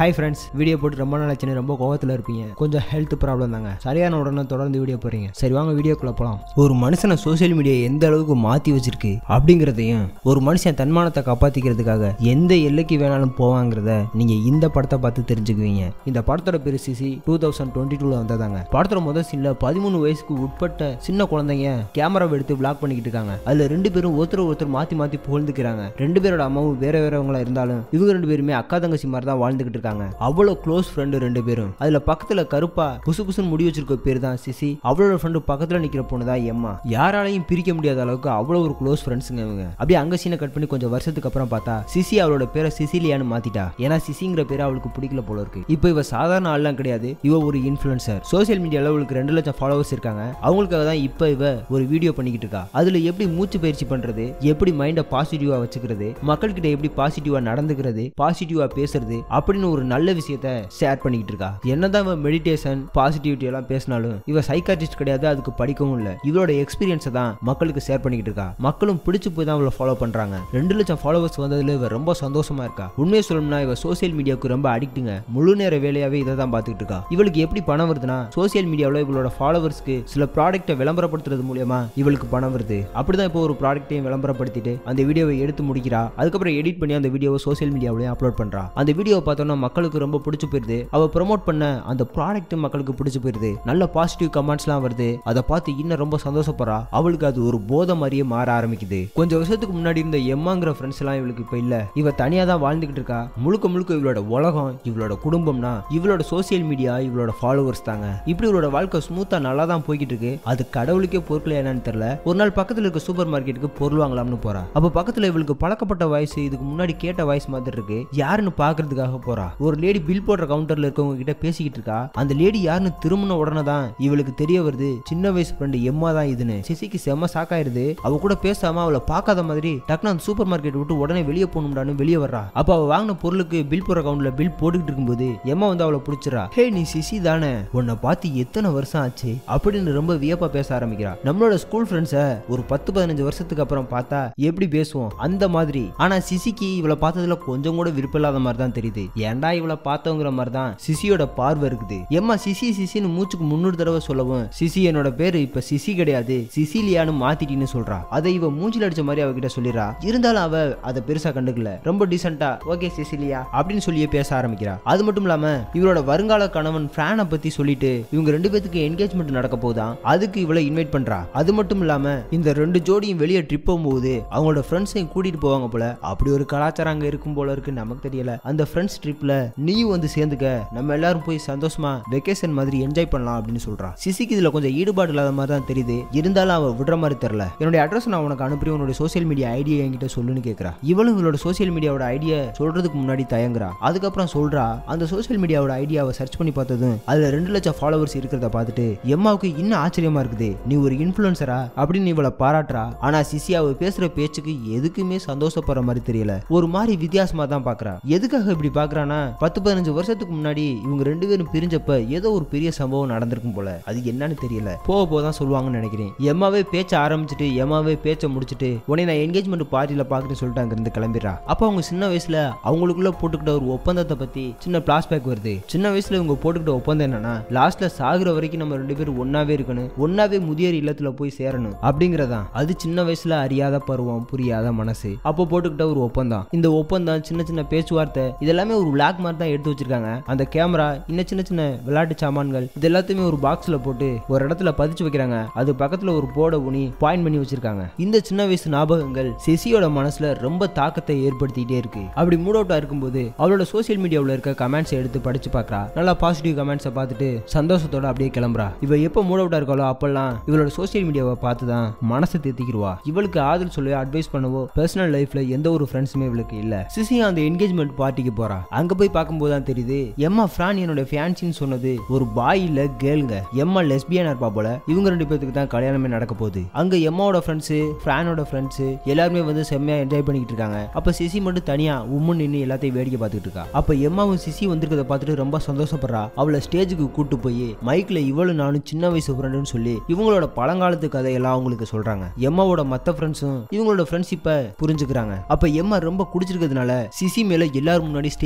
Hi friends video போட்டு ரொம்ப நாள் ஆச்சுன்னு ரொம்ப கோவத்தில் இருப்பீங்க கொஞ்சம் ஹெல்த் ப்ராப்ளம் தாங்க சரியான உடனே தொடர்ந்து வீடியோ போறீங்க சரி வாங்க வீடியோக்குள்ள போகலாம் ஒரு மனுஷனை சோஷியல் மீடியா எந்த அளவுக்கு மாற்றி வச்சிருக்கு அப்படிங்கிறதையும் ஒரு மனுஷன் தன்மானத்தை காப்பாற்றிக்கிறதுக்காக எந்த எல்லைக்கு வேணாலும் போவாங்கிறத நீங்கள் இந்த படத்தை பார்த்து தெரிஞ்சுக்குவீங்க இந்த படத்தோட பேர் சிசி டூ தௌசண்ட் டுவெண்ட்டி டூவில் வந்ததாங்க படத்தோட முதல் சீனில் பதிமூணு வயசுக்கு உட்பட்ட சின்ன குழந்தைங்க கேமராவை எடுத்து விளாக் பண்ணிக்கிட்டு இருக்காங்க அதில் ரெண்டு பேரும் ஒருத்தர் ஒருத்தர் மாற்றி மாற்றி புகழ்ந்துக்கிறாங்க ரெண்டு பேரோட அம்மாவும் வேற வேறவங்களா இருந்தாலும் இவங்க ரெண்டு பேருமே அக்கா தங்கச்சி மாதிரி தான் வாழ்ந்துகிட்டு இருக்காங்க அவ்வளோ க்ளோஸ் ஃப்ரெண்டு ரெண்டு பேரும் அதுல பக்கத்துல கருப்பா புசு புசுன்னு முடி வச்சிருக்க பேர் தான் சிசி அவளோட ஃப்ரெண்டு பக்கத்துல நிக்கிற பொண்ணு தான் எம்மா யாராலையும் பிரிக்க முடியாத அளவுக்கு அவ்வளோ ஒரு க்ளோஸ் ஃப்ரெண்ட்ஸுங்க இவங்க அப்படியே அங்க சீனை கட் பண்ணி கொஞ்சம் வருஷத்துக்கு அப்புறம் பார்த்தா சிசி அவளோட பேரை சிசிலியான்னு மாத்திட்டா ஏன்னா சிசிங்கிற பேரை அவளுக்கு பிடிக்கல போல இருக்கு இப்போ இவ சாதாரண ஆள்லாம் கிடையாது இவ ஒரு இன்ஃபுளுசர் சோசியல் மீடியால அவளுக்கு ரெண்டு லட்சம் ஃபாலோவர்ஸ் இருக்காங்க அவங்களுக்காக தான் இப்போ இவ ஒரு வீடியோ பண்ணிக்கிட்டு இருக்கா அதுல எப்படி மூச்சு பயிற்சி பண்றது எப்படி மைண்டை பாசிட்டிவா வச்சுக்கிறது மக்கள்கிட்ட எப்படி பாசிட்டிவா நடந்துக்கிறது பாசிட்டிவா பேசுறது அப்படின்னு ஒரு நல்ல விஷயத்த ஷேர் பண்ணிக்கிட்டு இருக்கா என்னதான் இவ மெடிடேஷன் பாசிட்டிவிட்டி எல்லாம் பேசினாலும் இவ சைக்காட்ரிஸ்ட் கிடையாது அதுக்கு படிக்கவும் இல்ல இவளோட எக்ஸ்பீரியன்ஸை தான் மக்களுக்கு ஷேர் பண்ணிக்கிட்டு இருக்கா மக்களும் பிடிச்சு போய் தான் அவளை ஃபாலோ பண்றாங்க ரெண்டு லட்சம் ஃபாலோவர்ஸ் வந்ததுல இவ ரொம்ப சந்தோஷமா இருக்கா உண்மையை சொல்லணும்னா இவ சோசியல் மீடியாவுக்கு ரொம்ப அடிக்ட்டுங்க முழு நேர வேலையாவே இதை தான் பார்த்துக்கிட்டு இருக்கா இவளுக்கு எப்படி பணம் வருதுன்னா சோசியல் மீடியாவில் இவளோட ஃபாலோவர்ஸ்க்கு சில ப்ராடக்ட்டை விளம்பரப்படுத்துறது மூலியமா இவளுக்கு பணம் வருது அப்படிதான் இப்போ ஒரு ப்ராடக்ட்டையும் விளம்பரப்படுத்திட்டு அந்த வீடியோவை எடுத்து முடிக்கிறா அதுக்கப்புறம் எடிட் பண்ணி அந்த வீடியோவை சோசியல் மீடியாவிலையும் அப்லோட் பண்றா அந்த வீடியோவை பார்த்தோன்னா மக்களுக்கு ரொம்ப பிடிச்சு போயிருது அவ ப்ரோமோட் பண்ண அந்த ப்ராடக்ட் மக்களுக்கு பிடிச்சு போயிருது நல்ல பாசிட்டிவ் கமெண்ட்ஸ்லாம் வருது அதை பார்த்து இன்னும் ரொம்ப சந்தோஷப்படுறா அவளுக்கு அது ஒரு போதை மாதிரியே மாற ஆரம்பிக்குது கொஞ்சம் வருஷத்துக்கு முன்னாடி இருந்த எம்மாங்கிற ஃப்ரெண்ட்ஸ் எல்லாம் இவளுக்கு இப்ப இல்ல இவ தனியா தான் வாழ்ந்துகிட்டு இருக்கா முழுக்க முழுக்க இவளோட உலகம் இவளோட குடும்பம்னா இவளோட சோசியல் மீடியா இவளோட ஃபாலோவர்ஸ் தாங்க இப்படி இவளோட வாழ்க்கை ஸ்மூத்தா நல்லா தான் போய்கிட்டு இருக்கு அது கடவுளுக்கே பொருட்கள் என்னன்னு தெரியல ஒரு நாள் பக்கத்துல இருக்க சூப்பர் மார்க்கெட்டுக்கு பொருள் வாங்கலாம்னு போறா அப்ப பக்கத்துல இவளுக்கு பழக்கப்பட்ட வாய்ஸ் இதுக்கு முன்னாடி கேட்ட வாய்ஸ் மாதிரி இருக்கு யாருன்னு பாக்குறதுக்காக போறா ஒரு லேடி பில் போடுற கவுண்டர்ல இருக்கவங்க கிட்ட பேசிக்கிட்டு இருக்கா அந்த லேடி யாருன்னு திரும்பின உடனே தான் இவளுக்கு தெரிய வருது சின்ன வயசு ஃப்ரெண்டு எம்மா தான் இதுன்னு சிசிக்கு செம்ம சாக்காயிருது அவ கூட பேசாம அவளை பார்க்காத மாதிரி டக்குனு அந்த சூப்பர் மார்க்கெட் விட்டு உடனே வெளியே போகணும்டான்னு வெளியே வர்றா அப்ப அவ வாங்கின பொருளுக்கு பில் போடுற கவுண்டர்ல பில் போட்டுக்கிட்டு இருக்கும்போது எம்மா வந்து அவளை பிடிச்சிடா ஹே நீ சிசி தானே உன்னை பார்த்து எத்தனை வருஷம் ஆச்சு அப்படின்னு ரொம்ப வியப்பா பேச ஆரம்பிக்கிறா நம்மளோட ஸ்கூல் ஃப்ரெண்ட்ஸை ஒரு பத்து பதினஞ்சு வருஷத்துக்கு அப்புறம் பார்த்தா எப்படி பேசுவோம் அந்த மாதிரி ஆனா சிசிக்கு இவளை பார்த்ததுல கொஞ்சம் கூட விருப்பம் இல்லாத மாதிரி தான் தெரியுது ஏன்டா இவளை பார்த்தோங்கிற மாதிரி தான் சிசியோட பார்வை இருக்குது எம்மா சிசி சிசின்னு மூச்சுக்கு முன்னூறு தடவை சொல்லவும் சிசி என்னோட பேரு இப்ப சிசி கிடையாது சிசிலியான்னு மாத்திட்டின்னு சொல்றா அதை இவ மூஞ்சில அடிச்ச மாதிரி அவகிட்ட சொல்லிடுறா இருந்தாலும் அவ அதை பெருசா கண்டுக்கல ரொம்ப டீசெண்டா ஓகே சிசிலியா அப்படின்னு சொல்லியே பேச ஆரம்பிக்கிறா அது மட்டும் இல்லாம இவரோட வருங்கால கணவன் ஃப்ரானை பத்தி சொல்லிட்டு இவங்க ரெண்டு பேத்துக்கு என்கேஜ்மெண்ட் நடக்க போதான் அதுக்கு இவளை இன்வைட் பண்றா அது மட்டும் இல்லாம இந்த ரெண்டு ஜோடியும் வெளியே ட்ரிப் போகும்போது அவங்களோட ஃப்ரெண்ட்ஸையும் கூட்டிட்டு போவாங்க போல அப்படி ஒரு கலாச்சாரம் அங்க இருக்கும் போல இருக்கு நமக்கு தெரியல அந்த ஃப்ரெண்ட்ஸ் ட்ரிப்ல நீயும் வந்து சேர்ந்துக்க நம்ம எல்லாரும் போய் சந்தோஷமா வெக்கேஷன் மாதிரி என்ஜாய் பண்ணலாம் அப்படின்னு சொல்றா சிசிக்கு இதுல கொஞ்சம் ஈடுபாடு இல்லாத மாதிரி தான் தெரியுது இருந்தாலும் அவ விடுற மாதிரி தெரியல என்னுடைய அட்ரஸ் நான் உனக்கு அனுப்பி உன்னோட சோசியல் மீடியா ஐடியா என்கிட்ட சொல்லுன்னு கேட்கறா இவளும் இவளோட சோசியல் மீடியாவோட ஐடியா சொல்றதுக்கு முன்னாடி தயங்குறா அதுக்கப்புறம் சொல்றா அந்த சோசியல் மீடியாவோட ஐடியாவை சர்ச் பண்ணி பார்த்ததும் அதுல ரெண்டு லட்சம் ஃபாலோவர்ஸ் இருக்கிறத பார்த்துட்டு எம்மாவுக்கு இன்னும் ஆச்சரியமா இருக்குது நீ ஒரு இன்ஃபுளுசரா அப்படின்னு இவளை பாராட்டுறா ஆனா சிசி அவ பேசுற பேச்சுக்கு எதுக்குமே சந்தோஷப்படுற மாதிரி தெரியல ஒரு மாதிரி வித்தியாசமா தான் பாக்குறா எதுக்காக இப்படி பாக்குறானா பத்து பதினஞ்சு வருஷத்துக்கு முன்னாடி இவங்க ரெண்டு பேரும் பிரிஞ்சப்ப ஏதோ ஒரு பெரிய சம்பவம் நடந்திருக்கும் போல அது என்னன்னு தெரியல போக போக தான் சொல்லுவாங்கன்னு நினைக்கிறேன் எம்மாவே பேச்ச ஆரம்பிச்சுட்டு எம்மாவே பேச்ச முடிச்சுட்டு உடனே நான் என்கேஜ்மெண்ட் பார்ட்டியில பாக்குறேன்னு சொல்லிட்டு அங்க இருந்து கிளம்பிடுறா அப்ப அவங்க சின்ன வயசுல அவங்களுக்குள்ள போட்டுக்கிட்ட ஒரு ஒப்பந்தத்தை பத்தி சின்ன பிளாஸ்பேக் வருது சின்ன வயசுல இவங்க போட்டுக்கிட்ட ஒப்பந்தம் என்னன்னா லாஸ்ட்ல சாகுற வரைக்கும் நம்ம ரெண்டு பேரும் ஒன்னாவே இருக்கணும் ஒன்னாவே முதியோர் இல்லத்துல போய் சேரணும் அப்படிங்கறதான் அது சின்ன வயசுல அறியாத பருவம் புரியாத மனசு அப்போ போட்டுக்கிட்ட ஒரு ஒப்பந்தம் இந்த ஒப்பந்தம் சின்ன சின்ன பேச்சுவார்த்தை இதெல்லாமே ஒரு பிளாக் மாதிரி தான் எடுத்து வச்சிருக்காங்க அந்த கேமரா இன்னும் சின்ன சின்ன விளையாட்டு சாமான்கள் இது எல்லாத்தையுமே ஒரு பாக்ஸ்ல போட்டு ஒரு இடத்துல பதிச்சு வைக்கிறாங்க அது பக்கத்துல ஒரு போர்டை ஊனி பாயிண்ட் பண்ணி வச்சிருக்காங்க இந்த சின்ன வயசு ஞாபகங்கள் செசியோட மனசுல ரொம்ப தாக்கத்தை ஏற்படுத்திட்டே இருக்கு அப்படி மூட் அவுட்டா இருக்கும்போது அவளோட சோசியல் மீடியாவில் இருக்க கமெண்ட்ஸ் எடுத்து படிச்சு பார்க்கறா நல்லா பாசிட்டிவ் கமெண்ட்ஸை பார்த்துட்டு சந்தோஷத்தோட அப்படியே கிளம்புறா இவ எப்போ மூட் அவுட்டா இருக்காளோ அப்பெல்லாம் இவளோட சோசியல் மீடியாவை பார்த்து தான் மனசை தேத்திக்கிடுவா இவளுக்கு ஆதல் சொல்லி அட்வைஸ் பண்ணவோ பர்சனல் லைஃப்ல எந்த ஒரு ஃப்ரெண்ட்ஸுமே இவளுக்கு இல்ல சிசி அந்த என்கேஜ்மெண்ட் பார்ட்டிக்கு போறா அங்க போய் பார்க்கும்போது தான் தெரியுது எம்மா ஃப்ரான் என்னோட ஃபேன்சின்னு சொன்னது ஒரு பாய் இல்ல கேளுங்க எம்மா லெஸ்பியனா இருப்பா போல இவங்க ரெண்டு பேத்துக்கு தான் கல்யாணமே நடக்க போகுது அங்க எம்மாவோட ஃப்ரெண்ட்ஸ் ஃப்ரானோட ஃப்ரெண்ட்ஸ் எல்லாருமே வந்து செம்மையா என்ஜாய் பண்ணிக்கிட்டு இருக்காங்க அப்ப சிசி மட்டும் தனியா உம்மன் நின்று எல்லாத்தையும் வேடிக்கை பார்த்துட்டு இருக்கா அப்ப எம்மாவும் சிசி வந்திருக்கத பார்த்துட்டு ரொம்ப சந்தோஷப்படுறா அவளை ஸ்டேஜுக்கு கூட்டு போய் மைக்ல இவளும் நானும் சின்ன வயசு ஃப்ரெண்டுன்னு சொல்லி இவங்களோட பழங்காலத்து கதையெல்லாம் அவங்களுக்கு சொல்றாங்க எம்மாவோட மத்த ஃப்ரெண்ட்ஸும் இவங்களோட ஃப்ரெண்ட்ஷிப்பை புரிஞ்சுக்கிறாங்க அப்ப எம்மா ரொம்ப குடிச்சிருக்கிறதுனால சிசி மேல எல்லாரும் முன்னாடி ஸ்டேஜ்ல வாந்தி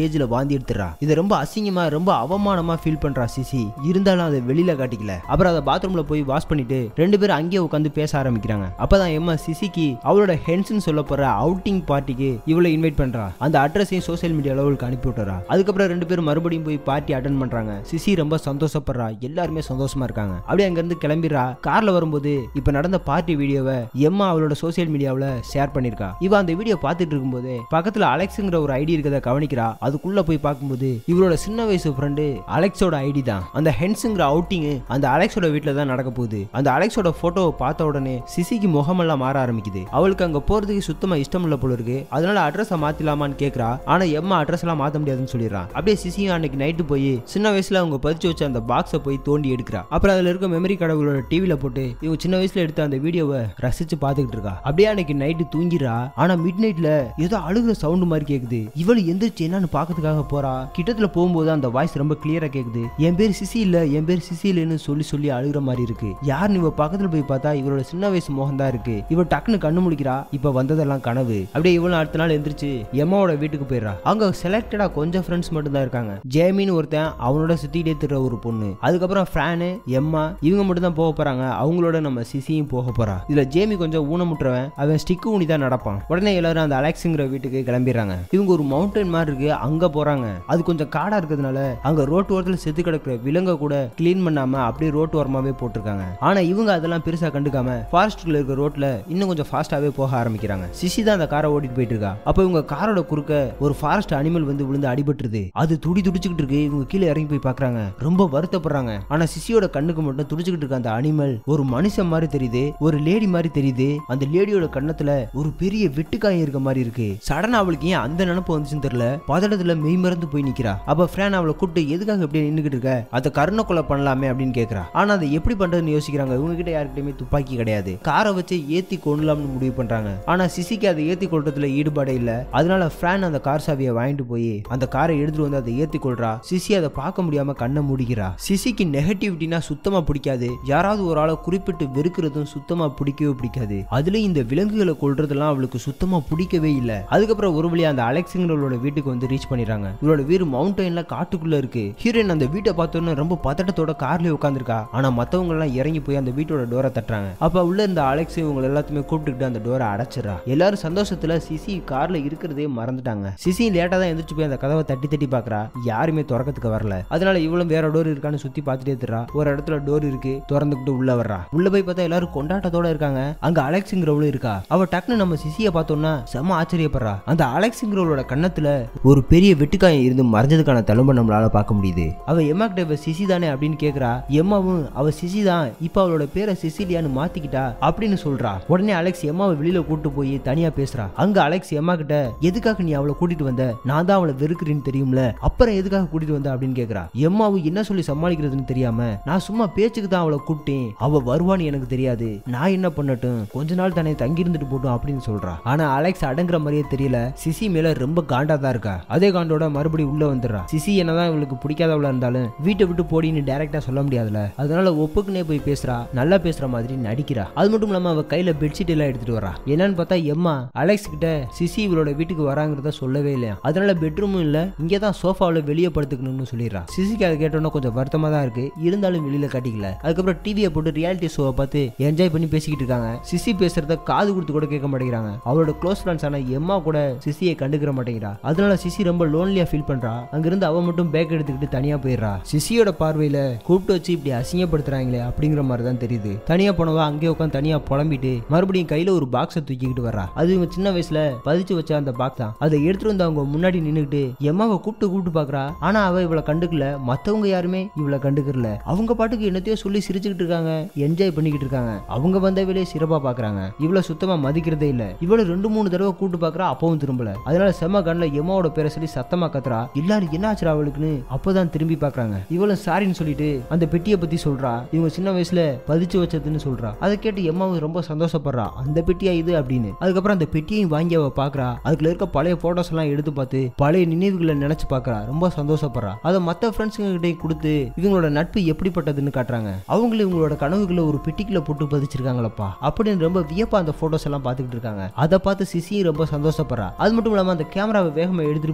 வாந்தி எடுத்துறா இது ரொம்ப அசிங்கமா ரொம்ப அவமானமா ஃபீல் பண்றா சிசி இருந்தாலும் அதை வெளியில காட்டிக்கல அப்புறம் அதை பாத்ரூம்ல போய் வாஷ் பண்ணிட்டு ரெண்டு பேரும் அங்கேயே உட்காந்து பேச ஆரம்பிக்கிறாங்க அப்பதான் எம்மா சிசிக்கு அவளோட ஹென்ஸ்னு சொல்ல போற அவுட்டிங் பார்ட்டிக்கு இவளை இன்வைட் பண்றா அந்த அட்ரஸையும் சோசியல் மீடியால அவளுக்கு அனுப்பி விட்டுறா அதுக்கப்புறம் ரெண்டு பேரும் மறுபடியும் போய் பார்ட்டி அட்டன் பண்றாங்க சிசி ரொம்ப சந்தோஷப்படுறா எல்லாருமே சந்தோஷமா இருக்காங்க அப்படியே அங்க இருந்து கிளம்பிடுறா கார்ல வரும்போது இப்ப நடந்த பார்ட்டி வீடியோவை எம்மா அவளோட சோசியல் மீடியாவில் ஷேர் பண்ணிருக்கா இவ அந்த வீடியோ பார்த்துட்டு இருக்கும்போது பக்கத்துல அலெக்ஸுங்கிற ஒரு ஐடி இருக்கதை கவனிக்கிறா அதுக்குள்ள போய் பார்க்கும்போது இவளோட சின்ன வயசு ஃப்ரெண்டு அலெக்ஸோட ஐடி தான் அந்த ஹென்ஸுங்கிற அவுட்டிங் அந்த அலெக்ஸோட வீட்டில் தான் நடக்க போகுது அந்த அலெக்ஸோட போட்டோவை பார்த்த உடனே சிசிக்கு முகமெல்லாம் மாற ஆரம்பிக்குது அவளுக்கு அங்க போறதுக்கு சுத்தமா இஷ்டம் இல்ல போல இருக்கு அதனால அட்ரஸை மாத்திலாமான்னு கேக்குறா ஆனா எம்மா அட்ரஸ் எல்லாம் மாத்த முடியாதுன்னு சொல்லிடுறான் அப்படியே சிசியும் அன்னைக்கு நைட்டு போய் சின்ன வயசுல அவங்க பதிச்சு வச்ச அந்த பாக்ஸை போய் தோண்டி எடுக்கிறா அப்புறம் அதுல இருக்க மெமரி கடவுளோட டிவில போட்டு இவங்க சின்ன வயசுல எடுத்த அந்த வீடியோவை ரசிச்சு பார்த்துக்கிட்டு இருக்கா அப்படியே அன்னைக்கு நைட்டு தூங்கிடுறா ஆனா மிட் நைட்ல ஏதோ அழுகுற சவுண்ட் மாதிரி கேக்குது இவள் எந்திரிச்சு என்னன்னு பாக்கிறதுக்காக போறா கிட்டத்துல போகும்போது அந்த வாய்ஸ் ரொம்ப கிளியரா கேக்குது என் பேர் சிசி இல்ல என் பேர் சிசி இல்லைன்னு சொல்லி சொல்லி அழுகுற மாதிரி இருக்கு யாருன்னு இவ பக்கத்துல போய் பார்த்தா இவளோட சின்ன வயசு முகம் தான் இருக்கு இவ டக்குன்னு கண்ணு முழிக்கிறா இப்ப வந்ததெல்லாம் கனவு அப்படியே இவளும் அடுத்த நாள் எந்திரிச்சு எம்மாவோட வீட்டுக்கு போயிடுறா அங்க செலக்டடா கொஞ்சம் ஃப்ரெண்ட்ஸ் மட்டும் தான் இருக்காங்க ஜேமின்னு ஒருத்தன் அவனோட சுத்திட்டே திட்டுற ஒரு பொண்ணு அதுக்கப்புறம் ஃபேனு எம்மா இவங்க மட்டும் தான் போக போறாங்க அவங்களோட நம்ம சிசியும் போக போறா இதுல ஜேமி கொஞ்சம் ஊனமுட்டுறவன் அவன் ஸ்டிக்கு ஊனி தான் நடப்பான் உடனே எல்லாரும் அந்த அலெக்ஸுங்கிற வீட்டுக்கு கிளம்பிடுறாங்க இவங்க ஒரு மவுண்டன் மாதிரி இருக்கு அங்க போறாங்க அது கொஞ்சம் காடா இருக்கிறதுனால அங்க ரோட்டு ஓரத்துல செத்து கிடக்குற விலங்க கூட க்ளீன் பண்ணாம அப்படியே ரோட்டு ஓரமாவே போட்டிருக்காங்க ஆனா இவங்க அதெல்லாம் பெருசா கண்டுக்காம ஃபாரஸ்ட்ல இருக்க ரோட்ல இன்னும் கொஞ்சம் ஃபாஸ்டாவே போக ஆரம்பிக்கிறாங்க சிசி தான் அந்த காரை ஓட்டிட்டு போயிட்டு இருக்கா அப்ப இவங்க காரோட குறுக்க ஒரு ஃபாரஸ்ட் அனிமல் வந்து விழுந்து அடிபட்டுருது அது துடி துடிச்சுக்கிட்டு இருக்கு இவங்க கீழே இறங்கி போய் பாக்குறாங்க ரொம்ப வருத்தப்படுறாங்க ஆனா சிசியோட கண்ணுக்கு மட்டும் துடிச்சுக்கிட்டு இருக்க அந்த அனிமல் ஒரு மனுஷன் மாதிரி தெரியுது ஒரு லேடி மாதிரி தெரியுது அந்த லேடியோட கண்ணத்துல ஒரு பெரிய வெட்டுக்காயம் இருக்க மாதிரி இருக்கு சடனா அவளுக்கு ஏன் அந்த நினப்பு வந்துச்சுன்னு தெரியல பதட்டத்துல மெய் மறந்து போய் நிக்கிறா அப்ப ஃப்ரேன் அவளை கூப்பிட்டு எதுக்காக இப்படி நின்னுகிட்டு இருக்க அதை கருணை கொலை பண்ணலாமே அப்படின்னு கேக்குறா ஆனா அதை எப்படி பண்றதுன்னு யோசிக்கிறாங்க இவங்க கிட்ட யாருக்கிட்டயுமே துப்பாக்கி கிடையாது காரை வச்சு ஏத்தி கொள்ளலாம்னு முடிவு பண்றாங்க ஆனா சிசிக்கு அதை ஏத்தி கொள்றதுல ஈடுபாடே இல்ல அதனால ஃப்ரான் அந்த கார் சாவியை வாங்கிட்டு போய் அந்த காரை எடுத்துட்டு வந்து அதை ஏத்தி கொள்றா சிசி அதை பார்க்க முடியாம கண்ணை மூடிக்கிறா சிசிக்கு நெகட்டிவிட்டினா சுத்தமா பிடிக்காது யாராவது ஒரு ஆளை குறிப்பிட்டு வெறுக்கிறதும் சுத்தமா பிடிக்கவே பிடிக்காது அதுலயும் இந்த விலங்குகளை கொள்றதெல்லாம் அவளுக்கு சுத்தமா பிடிக்கவே இல்ல அதுக்கப்புறம் ஒரு வழியா அந்த அலெக்ஸுங்கிறவளோட வீட்டுக்கு வந்து ரீச் பண்ணிடுறாங்க இவளோட வீடு மவுண்டன்ல காட்டுக்குள்ள இருக்கு ஹீரோயின் அந்த வீட்டை பார்த்தோன்னே ரொம்ப பதட்டத்தோட கார்லயே உட்காந்துருக்கா ஆனா மத்தவங்க எல்லாம் இறங்கி போய் அந்த வீட்டோட டோரை தட்டுறாங்க அப்ப உள்ள இருந்த அலெக்ஸ் இவங்க எல்லாத்தையுமே கூப்பிட்டுக்கிட்டு அந்த டோரை அடைச்சிடறா எல்லாரும் சந்தோஷத்துல சிசி கார்ல இருக்கிறதே மறந்துட்டாங்க சிசி லேட்டா தான் எந்திரிச்சு போய் அந்த கதவை தட்டி தட்டி பாக்குறா யாருமே திறக்கிறதுக்கு வரல அதனால இவளும் வேற டோர் இருக்கான்னு சுத்தி பார்த்துட்டே திருறா ஒரு இடத்துல டோர் இருக்கு திறந்துக்கிட்டு உள்ள வர்றா உள்ள போய் பார்த்தா எல்லாரும் கொண்டாட்டத்தோட இருக்காங்க அங்க அலெக்ஸுங்கிறவளும் இருக்கா அவ டக்குன்னு நம்ம சிசியை பார்த்தோம்னா செம ஆச்சரியப்படுறா அந்த அலெக்ஸுங்கிறவளோட கண்ணத்துல ஒரு பெரிய வெட்டுக்காயம் இருந்து மறைஞ்சதுக்கான தழும்ப நம்மளால பார்க்க முடியுது அவ எம்மா கிட்ட இவ சிசி தானே அப்படின்னு கேக்குறா எம்மாவும் அவ சிசி தான் இப்ப அவளோட பேரை சிசிலியான்னு மாத்திக்கிட்டா அப்படின்னு சொல்றா உடனே அலெக்ஸ் எம்மாவை வெளியில கூட்டு போய் தனியா பேசுறா அங்க அலெக்ஸ் எம்மா கிட்ட எதுக்காக நீ அவளை கூட்டிட்டு வந்த நான் தான் அவளை வெறுக்கிறேன்னு தெரியும்ல அப்புறம் எதுக்காக கூட்டிட்டு வந்த அப்படின்னு கேக்குறா எம்மாவும் என்ன சொல்லி சமாளிக்கிறதுன்னு தெரியாம நான் சும்மா பேச்சுக்கு தான் அவளை கூப்பிட்டேன் அவ வருவான்னு எனக்கு தெரியாது நான் என்ன பண்ணட்டும் கொஞ்ச நாள் தானே தங்கி இருந்துட்டு போட்டும் அப்படின்னு சொல்றா ஆனா அலெக்ஸ் அடங்குற மாதிரியே தெரியல சிசி மேல ரொம்ப காண்டா தான் இருக்கா அதே காண்டோட மறுபடியும் உள்ள வந்துடுறா சிசி என்னதான் இவளுக்கு பிடிக்காதவளா இருந்தாலும் வீட்டை விட்டு போடின்னு டைரக்டா சொல்ல முடியாதுல அதனால ஒப்புக்குனே போய் பேசுறா நல்லா பேசுற மாதிரி நடிக்கிறா அது மட்டும் இல்லாம அவ கையில பெட்ஷீட் எல்லாம் எடுத்துட்டு வரா என்னன்னு பார்த்தா எம்மா அலெக்ஸ் கிட்ட சிசி இவளோட வீட்டுக்கு வராங்கிறத சொல்லவே இல்லையா அதனால பெட்ரூமும் இல்ல இங்கே தான் சோஃபாவில் வெளியே படுத்துக்கணும்னு சொல்லிடுறா சிசிக்கு அதை கேட்டோன்னா கொஞ்சம் வருத்தமா தான் இருக்கு இருந்தாலும் வெளியில காட்டிக்கல அதுக்கப்புறம் டிவியை போட்டு ரியாலிட்டி ஷோவை பார்த்து என்ஜாய் பண்ணி பேசிக்கிட்டு இருக்காங்க சிசி பேசுறத காது கொடுத்து கூட கேட்க மாட்டேங்கிறாங்க அவளோட க்ளோஸ் ஃப்ரெண்ட்ஸ் ஆன எம்மா கூட சிசியை கண்டுக்கிற மாட்டேங்கிறா அதனால சிசி ரொம்ப லோன்லியா ஃபீல் பண்றா அங்கிருந்து அவ மட்டும் பேக் எடுத்துக்கிட்டு தனியா போயிடுறா சிசியோட பார்வையில கூப்பிட்டு வச்சு இப்படி அசிங்கப்படுத்துறாங்களே அப்படிங்கிற மாதிரி தான் தெரியுது தனியா போனவா அங்கேயே உட்காந்து தனியா புலம்பிட்டு மறுபடியும் கையில ஒரு பாக்ஸை தூக்கிக்கிட்டு வர்றா அது இவங்க சின்ன வயசுல பதிச்சு வச்ச அந்த பாக்ஸ் தான் அதை எடுத்துட்டு வந்து அவங்க முன்னாடி நின்னுக்கிட்டு எம்மாவை கூப்பிட்டு கூப்பிட்டு பாக்குறா ஆனா அவ இவளை கண்டுக்கல மத்தவங்க யாருமே இவளை கண்டுக்கல அவங்க பாட்டுக்கு என்னத்தையோ சொல்லி சிரிச்சுக்கிட்டு இருக்காங்க என்ஜாய் பண்ணிக்கிட்டு இருக்காங்க அவங்க வந்த வேலையை சிறப்பா பாக்குறாங்க இவளை சுத்தமா மதிக்கிறதே இல்ல இவளை ரெண்டு மூணு தடவை கூட்டு பாக்குறா அப்பவும் திரும்பல அதனால செம்ம கண்ணில் எம்மாவோட பேரை சொல்லி சத்தமா கத்துறா எல்லாரும் என்ன ஆச்சுடா அவளுக்குன்னு அப்பதான் திரும்பி பாக்குறாங்க இவளும் சாரின்னு சொல்லிட்டு அந்த பெட்டியை பத்தி சொல்றா இவங்க சின்ன வயசுல பதிச்சு வச்சதுன்னு சொல்றா அதை கேட்டு எம்மாவும் ரொம்ப சந்தோஷப்படுறா அந்த பெட்டியா இது அப்படின்னு அதுக்கப்புறம் அந்த பெட்டியையும் வாங்கி அவ பாக்குறா அதுக்குள்ள இருக்க பழைய போட்டோஸ் எல்லாம் எடுத்து பார்த்து பழைய நினைவுகளை நினைச்சு பாக்குறா ரொம்ப சந்தோஷப்படுறா அதை மத்த ஃப்ரெண்ட்ஸுங்க கிட்டே கொடுத்து இவங்களோட நட்பு எப்படிப்பட்டதுன்னு காட்டுறாங்க அவங்களும் இவங்களோட கனவுகளை ஒரு பெட்டிக்குள்ள போட்டு பதிச்சிருக்காங்களப்பா அப்படின்னு ரொம்ப வியப்பா அந்த போட்டோஸ் எல்லாம் பார்த்துக்கிட்டு இருக்காங்க அதை பார்த்து சிசியும் ரொம்ப சந்தோஷப்படுறா அது மட்டும் இல்லாம அந்த கேமராவை வேகமா எடுத்துட்டு போய் அவ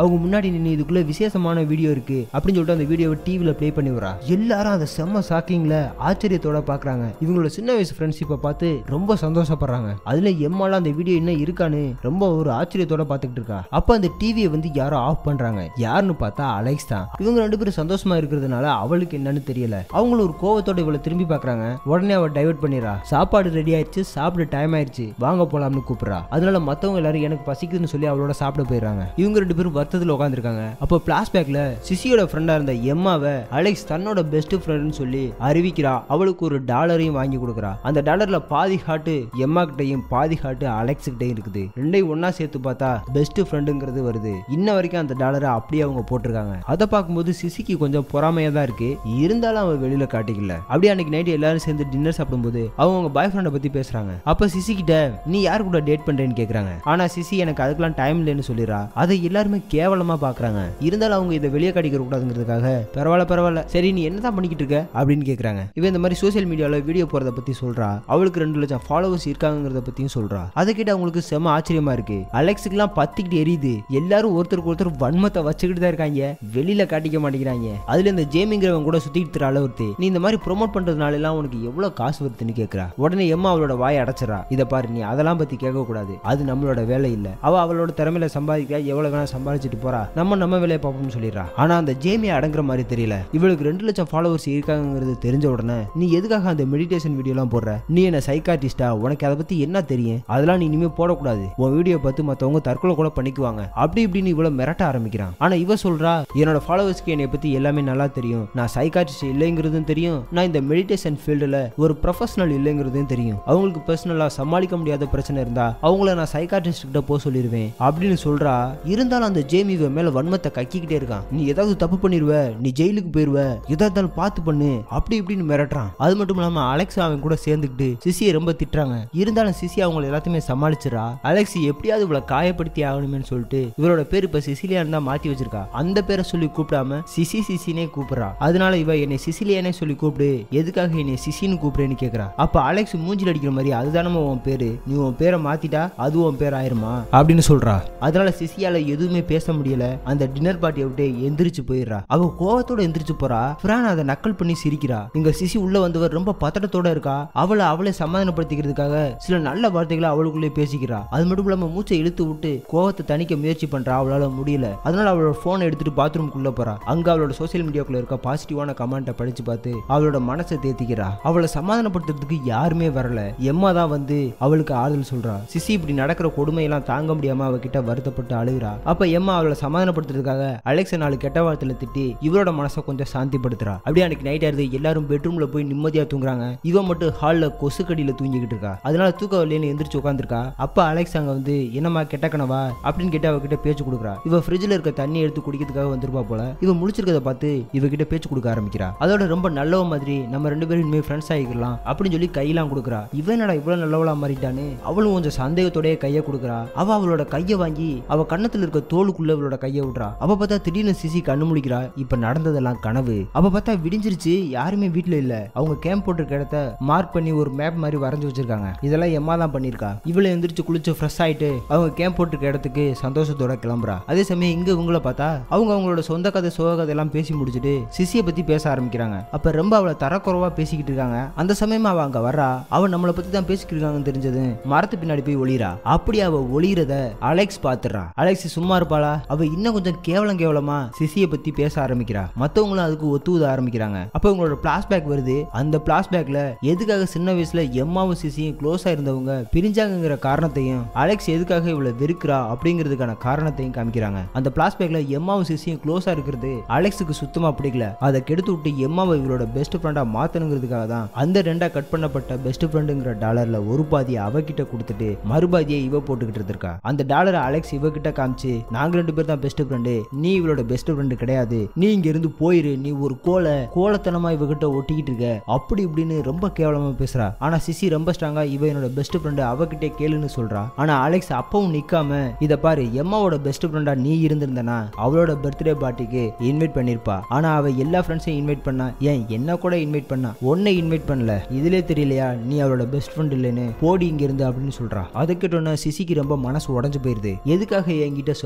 அவங்க முன்னாடி நின்று இதுக்குள்ள விசேஷமான வீடியோ இருக்கு அப்படின்னு சொல்லிட்டு அந்த வீடியோவை டிவியில் ப்ளே பண்ணி வரா எல்லாரும் அந்த செம்ம ஷாக்கிங்ல ஆச்சரியத்தோட பாக்குறாங்க இவங்களோட சின்ன வயசு ஃப்ரெண்ட்ஷிப்பை பார்த்து ரொம்ப சந்தோஷப்படுறாங்க அதுல எம்மாலாம் அந்த வீடியோ என்ன இருக்கான்னு ரொம்ப ஒரு ஆச்சரியத்தோட பார்த்துக்கிட்டு இருக்கா அப்ப அந்த டிவியை வந்து யாரோ ஆஃப் பண்றாங்க யாருன்னு பார்த்தா அலெக்ஸ் தான் இவங்க ரெண்டு பேரும் சந்தோஷமா இருக்கிறதுனால அவளுக்கு என்னன்னு தெரியல அவங்களும் ஒரு கோவத்தோட இவளை திரும்பி பார்க்கறாங்க உடனே அவ டைவர்ட் பண்ணிடுறா சாப்பாடு ரெடி ஆயிடுச்சு சாப்பிட டைம் ஆயிடுச்சு வாங்க போலாம்னு கூப்பிடுறா அதனால மத்தவங்க எல்லாரும் எனக்கு பசிக்குதுன்னு சொல்லி அவளோட சாப்பிட போயிடுறாங்க இவங்க ரெண்டு பேரும் வருத்தத்தில் உட்காந்துருக்காங்க அப்போ பிளாஷ்பேக்ல சிசியோட ஃப்ரெண்டா இருந்த எம்மாவை அலெக்ஸ் தன்னோட பெஸ்ட் ஃப்ரெண்ட்னு சொல்லி அறிவிக்கிறா அவளுக்கு ஒரு டாலரையும் வாங்கி கொடுக்குறா அந்த டாலர்ல பாதி ஹார்ட் எம்மா கிட்டையும் பாதி ஹார்ட் அலெக்ஸ் கிட்டையும் இருக்குது ரெண்டையும் ஒண்ணா சேர்த்து பார்த்தா பெஸ்ட் ஃப்ரெண்டுங்கிறது வருது இன்ன வரைக்கும் அந்த டாலரை அப்படியே அவங்க போட்டிருக்காங்க அதை பார்க்கும்போது சிசிக்கு கொஞ்சம் பொறாமையா தான் இருக்கு இருந்தாலும் அவன் வெளியில காட்டிக்கல அப்படியே அன்னைக்கு நைட் எல்லாரும் சேர்ந்து டின்னர் சாப்பிடும்போது அவங்க அவங்க பாய் ஃப்ரெண்டை பத்தி பேசுறாங்க அப்ப சிசி கிட்ட நீ யார் கூட டேட் பண்றேன்னு கேக்குறாங்க ஆனா சிசி எனக்கு அதுக்கெல்லாம் டைம் இல்லைன்னு சொல்லிடுறா அதை எல்லாருமே கேவலமா பாக்குறாங்க இருந்தாலும் அவங்க இதை வெளியே காட்டிக்க கூடாதுங்கிறதுக்காக பரவாயில்ல பரவாயில்ல சரி நீ என்னதான் பண்ணிக்கிட்டு இருக்க அப்படின்னு கேக்குறாங்க இவன் இந்த மாதிரி சோசியல் மீடியால வீடியோ போறத பத்தி சொல்றா அவளுக்கு ரெண்டு லட்சம் ஃபாலோவர்ஸ் இருக்காங்கிறத பத்தியும் சொல்றா அதை கேட்டு அவங்களுக்கு செம ஆச்சரியமா இருக்கு அலெக்ஸுக்குலாம் பத்திக்கிட்டு எரியுது எல்லாரும் ஒருத்தருக்கு ஒருத்தர் வன்மத்தை வச்சுக்கிட்டு தான் இருக்காங்க வெளியில காட்டிக்க மாட்டேங்கிறாங்க அதுல இந்த ஜேமிங்கிறவன் கூட சுத்திட்டு திர அளவுக்கு நீ இந்த மாதிரி ப்ரொமோட் பண்றதுனால எல்லாம் உனக்கு எவ்வளவு காசு வருதுன்னு கேக்குறா உடனே எம்மா அவளோட வாயை அடைச்சிடறா இதை பாரு நீ அதெல்லாம் பத்தி கேட்க கூடாது அது நம்மளோட வேலை இல்ல அவ அவளோட திறமையில சம்பாதிக்க எவ்வளவு வேணா சம்பாதிச்சுட்டு போறா நம்ம நம்ம வேலையை பார்ப்போம்னு சொல்லிடுறா ஆனா அந்த ஜேமி அடங்குற மாதிரி தெரியல இவளுக்கு ரெண்டு லட்சம் ஃபாலோவர்ஸ் இருக்காங்கிறது தெரிஞ்ச உடனே நீ எதுக்காக அந்த மெடிடேஷன் வீடியோலாம் போடுற நீ என்ன சைக்காட்டிஸ்டா உனக்கு அதை பத்தி என்ன தெரியும் அதெல்லாம் நீ இனிமே போடக்கூடாது உன் வீடியோ பார்த்து மத்தவங்க தற்கொலை கூட பண்ணிக்குவாங்க அப்படி இப்படின்னு இவ்வளவு மிரட்ட ஆரம்பிக்கிறான் ஆனா இவ சொல்றா என்னோட ஃபாலோவர்ஸ்க்கு என்னை பத்தி எல்லாமே நல்லா தெரியும் நான் சைக்காட்டிஸ்ட் இல்லைங்கிறதும் தெரியும் நான் இந்த மெடிடேஷன் ஃபீல்டுல ஒரு ப்ரொஃபஷனல் இல்லைங்கிறதும் தெரியும் அவங்களுக்கு பர்சனலா சமாளிக்க முடியாத பிரச்சனை இருந்தா அவங்கள நான் சைக்காட்டிஸ்ட் கிட்ட போக சொல்லிடுவேன் அப்படின்னு சொல்றா இருந்தாலும் அந்த ஜேமி இவன் மேல வன்மத்தை கக்கிக்கிட்டே இருக்கான் நீ ஏதாவது தப்பு பண்ணிடுவ நீ ஜெயிலுக்கு போயிருவ எதா இருந்தாலும் பார்த்து பண்ணு அப்படி இப்படின்னு மிரட்டுறான் அது மட்டும் இல்லாம அலெக்ஸ் அவன் கூட சேர்ந்துக்கிட்டு சிசியை ரொம்ப திட்டுறாங்க இருந்தாலும் சிசி அவங்களை எல்லாத்தையுமே சமாளிச்சிடா அலெக்ஸ் எப்படியாவது இவளை காயப்படுத்தி ஆகணுமேனு சொல்லிட்டு இவரோட பேர் இப்ப சிசிலியான் தான் மாத்தி வச்சிருக்கா அந்த பேரை சொல்லி கூப்பிடாம சிசி சிசினே கூப்பிடுறா அதனால இவ என்னை சிசிலியானே சொல்லி கூப்பிடு எதுக்காக என்னை சிசின்னு கூப்பிடுறேன்னு கேக்குறா அப்ப அலெக்ஸ் மூஞ்சில் அடிக்கிற மாதிரி அதுதானமா உன் பேரு நீ உன் பேரை மாத்திட்டா அது உன் பேர் ஆயிருமா அப்படின்னு சொல்றா அதனால சிசியால எதுவுமே பேச முடியல அந்த டின்னர் பார்ட்டியை விட்டு எந்திரிச்சு போயிடுறா அவ கோவத்தோட எந்திரிச்சு போறா பிரான் அதை நக்கல் பண்ணி சிரிக்கிறா இங்க சிசி உள்ள வந்தவர் ரொம்ப பதட்டத்தோட இருக்கா அவளை அவளை சமாதானப்படுத்திக்கிறதுக்காக சில நல்ல வார்த்தைகளை அவளுக்குள்ளே பேசிக்கிறா அது மட்டும் இல்லாம மூச்சை இழுத்து விட்டு கோவத்தை தணிக்க முயற்சி பண்றா அவளால முடியல அதனால அவளோட போனை எடுத்துட்டு பாத்ரூம்குள்ள போறா அங்க அவளோட சோசியல் மீடியாக்குள்ள இருக்க பாசிட்டிவான கமெண்ட்டை படிச்சு பார்த்து அவளோட மனசை தேத்திக்கிறா அவளை சமாதானப்படுத்துறதுக்கு யாருமே வரல எம்மா தான் வந்து அவளுக்கு ஆறுதல் சொல்றா சிசி இப்படி நடக்கிற கொடுமையெல்லாம் தாங்க முடியாம அவகிட்ட வருத்தப்பட்டு அழுகிறா அப்ப எம்மா அவளை சமாதானப்படுத்துறதுக்காக அலெக்ஸை நாலு கெட்ட வார்த்தையில திட்டி இவரோட மனசை கொஞ்சம் சாந்திப்படுத்துறா அப்படியே அன்னைக்கு நைட் ஆயிருது எல்லாரும் பெட்ரூம்ல போய் நிம்மதியா தூங்குறாங்க இவன் மட்டும் ஹால்ல கொசுக்கடியில தூங்கிக்கிட்டு இருக்கா அதனால தூக்க வரலைன்னு எந்திரிச்சு உட்காந்துருக்கா அப்ப அலெக்ஸ் அங்க வந்து என்னம்மா கெட்ட கனவா அப்படின்னு கேட்டு அவகிட்ட பேச்சு கொடுக்குறா இவ ஃப்ரிட்ஜ்ல இருக்க தண்ணி எடுத்து குடிக்கிறதுக்காக வந்திருப்பா போல இவ முடிச்சிருக்கத பார்த்து இவகிட்ட பேச்சு கொடுக்க ஆரம்பிக்கிறா அதோட ரொம்ப நல்லவ மாதிரி நம்ம ரெண்டு பேரும் இனிமேல் ஃப்ரெண்ட்ஸ் ஆகிக்கலாம் அப்படின்னு சொல்லி கையெல்லாம் கொடுக்குறா இவன் என்னடா இவ்வளவு நல்லவளா மாறிட்டான்னு அவளும் கொஞ்சம் சந்தேகத்தோடய கையை கொடுக்குறா அவ அவளோட கையை வாங்கி அவ கண்ணத்துல இருக்க தோலுக்குள்ள அவளோட கையை விடுறா அவ பார்த்தா திடீர்னு சிசி கண்ணு முழிக்கிறா இப்ப நடந்ததெல்லாம் கனவு அவ பார்த்தா விடிஞ்சிருச்சு யாருமே வீட்ல இல்ல அவங்க கேம்ப் போட்டிருக்க இடத்த மார்க் பண்ணி ஒரு மேப் மாதிரி வரைஞ்சு வச்சிருக்காங்க இதெல்லாம் எம்மா தான் பண்ணிருக்கா இவளை எந்திரிச்சு குளிச்சு ஃப்ரெஷ் ஆயிட்டு அவங்க கேம்ப் போட்டிருக்க இடத்துக்கு சந்தோஷத்தோட கிளம்புறா அதே சமயம் இங்க இவங்கள பார்த்தா அவங்க அவங்களோட சொந்த கதை சோக கதை எல்லாம் பேசி முடிச்சுட்டு சிசியை பத்தி பேச ஆரம்பிக்கிறாங்க அப்ப ரொம்ப அவளை தரக்குறவா பேசிக்கிட்டு இருக்காங்க அந்த சமயமா அவ அங்க வர்றா அவ நம்மளை பத்தி தான் பேசிக்கிட்டு இருக்காங்கன்னு தெரிஞ்சது மரத்து பின்னாடி போய் ஒளிரா அப்படி அவ ஒளியறத அலெக்ஸ் பாத்துறா அலெக்ஸ் சும்மா இருப்பாளா அவ இன்னும் கொஞ்சம் கேவலம் கேவலமா சிசியை பத்தி பேச ஆரம்பிக்கிறா மத்தவங்களும் அதுக்கு ஒத்துவுத ஆரம்பிக்கிறாங்க அப்ப இவங்களோட பிளாஷ்பேக் வருது அந்த பிளாஷ்பேக்ல எதுக்காக சின்ன வயசுல எம்மாவும் சிசியும் க்ளோஸா இருந்தவங்க பிரிஞ்சாங்கங்கிற காரணத்தையும் அலெக்ஸ் எதுக்காக இவ்வளவு வெறுக்கிறா அப்படிங்கிறதுக்கான காரணத்தையும் காமிக்கிறாங்க அந்த பிளாஷ்பேக்ல எம்மாவும் சிசியும் க்ளோஸா இருக்கிறது அலெக்ஸுக்கு சுத்தமா பிடிக்கல அதை கெடுத்து விட்டு எம்மாவை இவளோட பெஸ்ட் ஃப்ரெண்டா மாத்தணுங்கிறதுக்காக தான் அந்த ரெண்டா கட் பண்ணப்பட்ட பெஸ்ட் ஃப்ரெண்டுங்கிற டாலர்ல ஒரு பாதியை அவகிட்ட கொடுத்துட்டு மறுபாதியை இவ போட்டுக்கிட்டு இருந்திருக்கா அந்த டாலரை அலெக்ஸ் இவகிட்ட காமிச்சு நாங்க ரெண்டு பேர் தான் பெஸ்ட் ஃப்ரெண்டு நீ இவளோட பெஸ்ட் ஃப்ரெண்டு கிடையாது நீ இங்க இருந்து போயிரு நீ ஒரு கோலை கோலத்தனமா இவகிட்ட ஒட்டிக்கிட்டு இருக்க அப்படி இப்படின்னு ரொம்ப கேவலமா பேசுறா ஆனா சிசி ரொம்ப ஸ்ட்ராங்கா இவ என்னோட பெஸ்ட் ஃப்ரெண்டு அவகிட்டே கேளுன்னு சொல்றா ஆனா அலெக்ஸ் அப்பவும் நிக்காம இத பாரு எம்மாவோட பெஸ்ட் ஃப்ரெண்டா நீ இருந்திருந்தனா அவளோட பர்த்டே பார்ட்டிக்கு இன்வைட் பண்ணிருப்பா ஆனா அவ எல்லா ஃப்ரெண்ட்ஸையும் இன்வைட் பண்ணா ஏன் என்ன கூட இன்வைட் பண்ணா உன்னை இன்வைட் பண்ணல இதுலே தெரியலையா நீ அவளோட பெஸ்ட் ஃப்ரெண்ட் இல்லைன்னு போடி இங்க இருந்து அப்படின்னு சொல்றா அதை கேட்டோன்னா சிசிக்கு ரொம்ப மனசு உடஞ்சு போயிருது எதுக்காக என்கிட்ட சொல்லலன்னு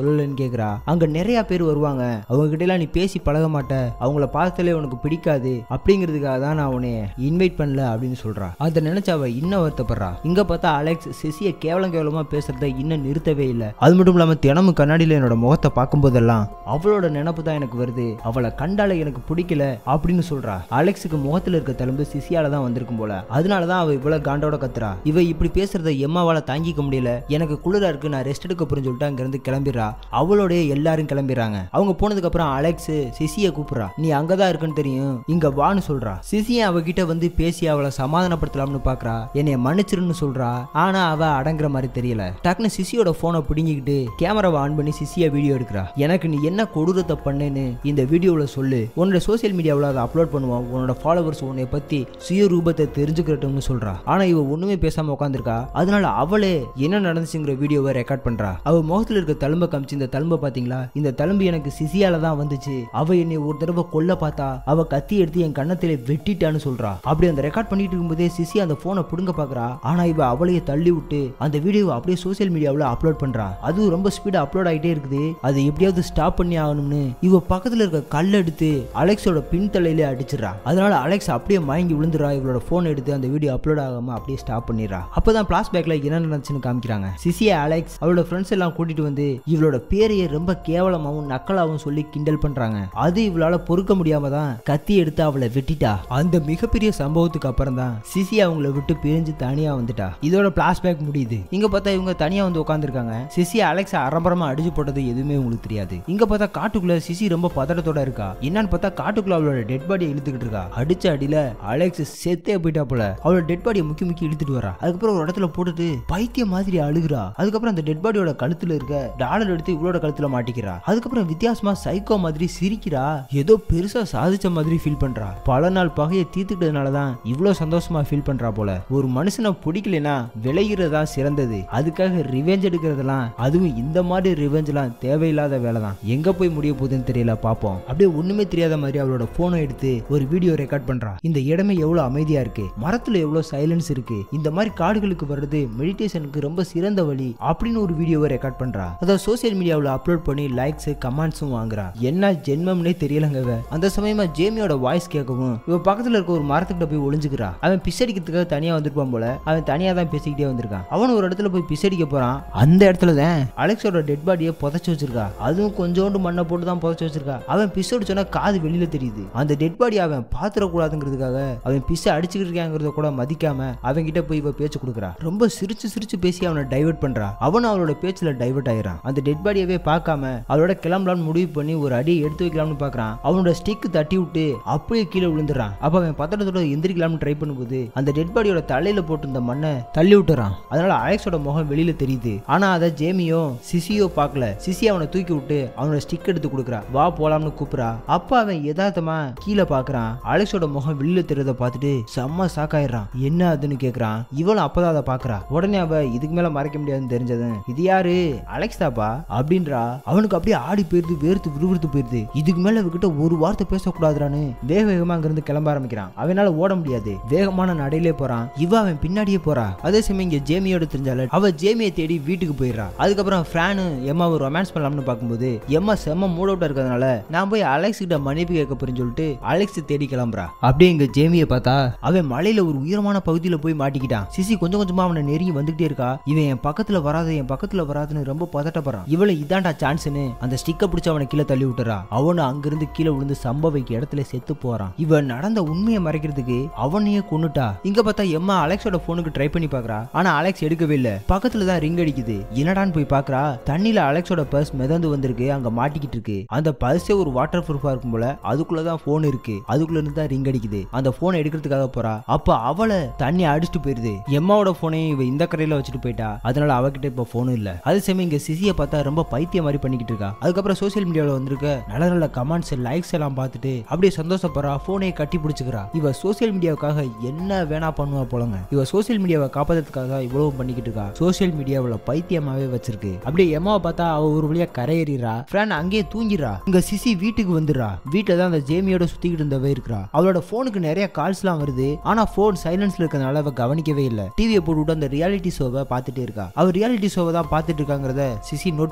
கேக்குறா அங்க நிறைய பேர் வருவாங்க அவங்க கிட்ட எல்லாம் நீ பேசி பழக மாட்ட அவங்கள பார்த்தாலே உனக்கு பிடிக்காது அப்படிங்கிறதுக்காக தான் நான் உன்னை இன்வைட் பண்ணல அப்படின்னு சொல்றா அதை நினைச்சு அவ இன்னும் வருத்தப்படுறா இங்க பார்த்தா அலெக்ஸ் சிசிய கேவலம் கேவலமா பேசுறத இன்னும் நிறுத்தவே இல்லை அது மட்டும் இல்லாம தினமும் கண்ணாடியில என்னோட முகத்தை பார்க்கும் போதெல்லாம் அவளோட நினப்பு தான் எனக்கு வருது அவளை கண்டால எனக்கு பிடிக்கல அப்படின்னு சொல்றா அலெக்ஸுக்கு முகத்துல இருக்க தழும்பு சிசியால தான் வந்திருக்கும் போல அதனாலதான் அவ இவ்வளவு காண்டோட கத்துறா இவ இப்படி பேசுறத எம்மாவால தாங்கிக்க முடியல எனக்கு குளிரா இருக்கு நான் ரெஸ்ட் எடுக்க போறேன்னு சொல்லிட்டு அங்கிருந்து கிளம்பிடுறா அவளோடய எல்லாரும் கிளம்பிடுறாங்க அவங்க போனதுக்கு அப்புறம் அலெக்ஸ் சிசிய கூப்பிடுறா நீ அங்கதான் இருக்குன்னு தெரியும் இங்க வான்னு சொல்றா சிசிய அவகிட்ட வந்து பேசி அவளை சமாதானப்படுத்தலாம்னு பாக்குறா என்னைய மன்னிச்சிருன்னு சொல்றா ஆனா அவ அடங்குற மாதிரி தெரியல டக்குனு சிசியோட போனை பிடுங்கிக்கிட்டு கேமராவை ஆன் பண்ணி சிசிய வீடியோ எடுக்கிறா எனக்கு நீ என்ன கொடூரத்தை பண்ணேன்னு இந்த வீடியோவில் சொல்லு உன்னோட சோசியல் மீடியாவில் அதை அப்லோட் பண்ணுவோம் உன்னோட ஃபாலோவர்ஸ் உன்னை பத்தி சுய ரூபத்தை தெரிஞ்சுக்கிறட்டும்னு சொல்றா ஆனா இவ ஒண்ணுமே பேசாம உட்காந்துருக்கா அதனால அவளே என்ன நடந்துச்சுங்கிற வீடியோவை ரெக்கார்ட் பண்றா அவ முகத்துல இருக்க தழும்ப காமிச்சு இந்த தழும்ப பாத்தீங்களா இந்த தழும்பு எனக்கு சிசியால தான் வந்துச்சு அவ என்னை ஒரு தடவை கொல்ல பார்த்தா அவ கத்தி எடுத்து என் கண்ணத்திலே வெட்டிட்டான்னு சொல்றா அப்படி அந்த ரெக்கார்ட் பண்ணிட்டு இருக்கும்போதே சிசி அந்த போனை புடுங்க பாக்குறா ஆனா இவ அவளையே தள்ளி விட்டு அந்த வீடியோவை அப்படியே சோசியல் மீடியாவில் அப்லோட் பண்றா அதுவும் ரொம்ப ஸ்பீடா அப்லோட் ஆகிட்டே இருக்குது அதை எப்படியாவது ஸ்டாப் பண்ணி ஆகணும்னு இவ பக்கத்துல இருக்க கல் எடுத்து அலெக்ஸோட பின் தலையிலே அடிச்சிடறா அதனால அலெக்ஸ் அப்படியே மயங்கி விழுந்துறா இவளோட போன் எடுத்து அந்த வீடியோ அப்லோட் ஆகாம அப்படியே ஸ்டாப் பண்ணிடுறா அப்பதான் பிளாஸ்பேக்ல என்ன நடந்துச்சுன்னு காமிக்கிறாங்க சிசிய அலெக்ஸ் அவளோட ஃப்ரெண்ட்ஸ் எல்லாம் கூட்டிட்டு வந்து இவளோட பேரையே ரொம்ப கேவலமாவும் நக்கலாவும் சொல்லி கிண்டல் பண்றாங்க அது இவளால பொறுக்க முடியாம தான் கத்தி எடுத்து அவளை வெட்டிட்டா அந்த மிகப்பெரிய சம்பவத்துக்கு அப்புறம் தான் சிசி அவங்கள விட்டு பிரிஞ்சு தனியா வந்துட்டா இதோட பிளாஸ்பேக் முடியுது இங்க பார்த்தா இவங்க தனியா வந்து உட்காந்துருக்காங்க சிசி அலெக்ஸ் அரம்பரமா அடிச்சு போட்டது எதுவுமே உங்களுக்கு தெரியாது இங்க பார்த்தா காட்டுக்குள்ள சிசி ரொம்ப பதட்டத்தோட இருக்கா என்னன்னு பார்த்தா காட்டுக்குள்ள அவளோட டெட் பாடியை இழுத்துக்கிட்டு இருக்கா அடிச்ச அடியில அலெக்ஸ் செத்தே போயிட்டா போல அவளோட டெட் பாடியை முக்கி முக்கி இழுத்துட்டு வரா அதுக்கப்புறம் ஒரு இடத்துல போட்டுட்டு பைத்தியம் மாதிரி அழுகுறா அதுக்கப்புறம் அந்த டெட் பாடியோட கழுத்துல இருக்க டாலர் எடுத்து இவளோட கழுத்துல மாட்டிக்கிறா அதுக்கப்புறம் வித்தியாசமா சைக்கோ மாதிரி சிரிக்கிறா ஏதோ பெருசா சாதிச்ச மாதிரி ஃபீல் பண்றா பல நாள் பகையை தீர்த்துக்கிட்டதுனால தான் இவ்வளோ சந்தோஷமா ஃபீல் பண்றா போல ஒரு மனுஷனை பிடிக்கலனா விளையிறதா சிறந்தது அதுக்காக ரிவெஞ்ச் எடுக்கிறதெல்லாம் அதுவும் இந்த மாதிரி ரிவெஞ்ச்லாம் தேவையில்லாத வேலை தான் எங்க போய் முடிய போகுதுன்னு தெரியல பார்ப்போம் அப்படியே ஒண்ணுமே தெரியாத மாதிரி அவளோட போனை எடுத்து ஒரு வீடியோ ரெக்கார்ட் பண்றா இந்த இடமே எவ்வளவு அமைதியா இருக்கு மரத்துல எவ்வளவு சைலன்ஸ் இருக்கு இந்த மாதிரி காடுகளுக்கு வர்றது மெடிடேஷனுக்கு ரொம்ப சிறந்த வழி அப்படின்னு ஒரு வீடியோவை ரெக்கார்ட் பண்றா அதை சோசியல் மீடியாவில் அப்லோட் பண்ணி லைக்ஸ் கமெண்ட்ஸும் வாங்குறா என்ன ஜென்மம்னே தெரியலங்க இவ. அந்த சமயமா ஜேமியோட வாய்ஸ் கேட்கவும் இவ பக்கத்துல இருக்க ஒரு மரத்துக்கிட்ட போய் ஒளிஞ்சுக்கிறா அவன் பிசடிக்கிறதுக்காக தனியா வந்திருப்பான் போல அவன் தனியா தான் பேசிக்கிட்டே வந்திருக்கான் அவன் ஒரு இடத்துல போய் பிசடிக்க போறான் அந்த இடத்துல தான் அலெக்ஸோட டெட் பாடியை புதைச்சு வச்சிருக்கா அதுவும் கொஞ்சோண்டு மண்ணை போட்டு தான் புதைச்சு வச்சிருக்கா அவன் பிசோடு சொன்னா காது வெளியில தெரியுது அந்த டெட் பாடி அவன் பாத்திரக்கூடாதுங்கிறதுக்காக அவன் பிச அடிச்சுக்கிட்டு இருக்காங்கிறத கூட மதிக்காம அவன் கிட்ட போய் இவ பேச்சு கொடுக்குறா ரொம்ப சிரிச்சு சிரிச்சு பேசி அவனை டைவர்ட் பண்றா அவனும் அவளோட பேச்சுல டைவர்ட் ஆயிரான் அந்த டெட் பாடியவே பார்க்காம அவளோட கிளம்பலாம்னு முடிவு பண்ணி ஒரு அடியை எடுத்து வைக்கலாம்னு பார்க்கறான் அவனோட ஸ்டிக் தட்டி விட்டு அப்படியே கீழே விழுந்துறான் அப்ப அவன் பத்திரத்தோட எந்திரிக்கலாம்னு ட்ரை பண்ணும்போது அந்த டெட் பாடியோட தலையில போட்டிருந்த மண்ணை தள்ளி விட்டுறான் அதனால அலெக்ஸோட முகம் வெளியில தெரியுது ஆனா அதை ஜேமியோ சிசியோ பார்க்கல சிசி அவனை தூக்கி விட்டு அவனோட ஸ்டிக் எடுத்து கொடுக்குறா வா போலாம்னு கூப்பிடுறா அப்ப அவன் யதார்த்தமா கீழே பார்க்கறான் அலெக்ஸோட முகம் வெளியில தெரியறத பார்த்துட்டு செம்ம சாக்காயிடுறான் என்ன அதுன்னு கேக்குறான் இவளும் அப்பதான் அதை பாக்குறா உடனே அவ இதுக்கு மேல மறைக்க முடியாதுன்னு தெரிஞ்சது இது யாரு அலெக்ஸ் தாப்பா அப்படின்றா அவனுக்கு அப்படியே ஆடி போயிருது வேர்த்து விறுவிறுத்து போயிருது இதுக்கு மேல இவகிட்ட ஒரு வார்த்தை பேசக்கூடாதுறான்னு வேக வேகமா அங்கிருந்து கிளம்ப ஆரம்பிக்கிறான் அவனால ஓட முடியாது வேகமான நடையிலே போறான் இவ அவன் பின்னாடியே போறா அதே சமயம் இங்க ஜேமியோட தெரிஞ்சால அவ ஜேமியை தேடி வீட்டுக்கு போயிடுறா அதுக்கப்புறம் ஃப்ரானு எம்மாவை ரொமான்ஸ் பண்ணலாம்னு பார்க்கும்போது எம்மா செம்ம மூட் அவுட்டா இருக்கிறதுனால நான் போய் அலெக்ஸ் கிட்ட மன்னிப்பு கேட்க போறேன்னு சொல்லிட்டு அலெக்ஸ் தேடி கிளம்புறா அப்படியே இங்க ஜேமியை பார்த்தா அவன் மலையில ஒரு உயரமான பகுதியில போய் மாட்டிக்கிட்டான் சிசி கொஞ்சம் கொஞ்சமா அவனை நெருங்கி வந்துகிட்டே இருக்கா இவன் என் பக்கத்துல வராது என் பக்கத்துல வராதுன்னு ரொம்ப பதட்டப்படுறான் இவளை இதான்டா சான்ஸ்னு அந்த ஸ்டிக்கை பிடிச்சு அவனை கீழே தள்ளி விட்டுறா அவனும் அங்கிருந்து கீழே விழுந்து சம்பவிக்க இடத்துல செத்து போறான் இவன் நடந்த உண்மையை மறைக்கிறதுக்கு அவனையே கொன்னுட்டா இங்க பார்த்தா எம்மா அலெக்ஸோட போனுக்கு ட்ரை பண்ணி பாக்குறா ஆனா அலெக்ஸ் எடுக்கவே இல்ல பக்கத்துல தான் ரிங் அடிக்குது என்னடான்னு போய் பாக்குறா தண்ணியில அலெக்ஸோட பர்ஸ் மிதந்து வந்திருக்கு அங்க மாட்டிக்கிட்டு இருக்கு அந்த பர்ஸே ஒரு வாட்டர் ப்ரூஃபா இருக்கும் போல அதுக்குள்ளதான் போன் இருக்கு அதுக்குள்ள இருந்து தான் ரிங் அடிக்குது அந்த போனை எடுக்கிறதுக்காக போறா அப்ப அவளை தண்ணி அடிச்சுட்டு போயிருது எம்மாவோட போனையும் இவ இந்த கரையில வச்சுட்டு போயிட்டா அதனால அவகிட்ட இப்ப போனும் இல்ல அது சமயம் இங்க சிசியை பார்த்தா ரொம்ப பைத்தியம் மாதிரி பண்ணிக்கிட்டு இருக்கா அதுக்கப்புறம் சோசியல் மீடியாவில் வந்திருக்க நல்ல நல்ல கமெண்ட்ஸ் லைக்ஸ் எல்லாம் பார்த்துட்டு அப்படியே சந்தோஷப்படுறா போனை கட்டி பிடிச்சிக்கிறா இவ சோசியல் மீடியாவுக்காக என்ன வேணா பண்ணுவா போலங்க இவ சோசியல் மீடியாவை காப்பாத்துறதுக்காக இவ்வளவு பண்ணிக்கிட்டு இருக்கா சோசியல் மீடியாவில் பைத்தியமாவே வச்சிருக்கு அப்படியே எம்மாவை பார்த்தா அவ ஒரு வழியா கரையேறிறா ஃப்ரெண்ட் அங்கேயே தூங்கிடுறா இங்க சிசி வீட்டுக்கு வந்துடுறா வீட்டில் தான் அந்த ஜேமியோட சுத்திக்கிட்டு இருந்தவ இருக்கிறா அவளோட போனுக்கு நிறைய கால்ஸ்லாம் வருது ஆனா போன் சைலன்ஸ்ல இருக்கறனால அவ கவனிக்கவே இல்லை டிவியை போட்டு விட்டு அந்த ரியாலிட்டி ஷோவை பார்த்துட்டே இருக்கா அவ ரியாலிட்டி ஷோவை தான் பார்த்துட்டு இருக்காங்கிறத சிசி நோட் பண்ணிட்டு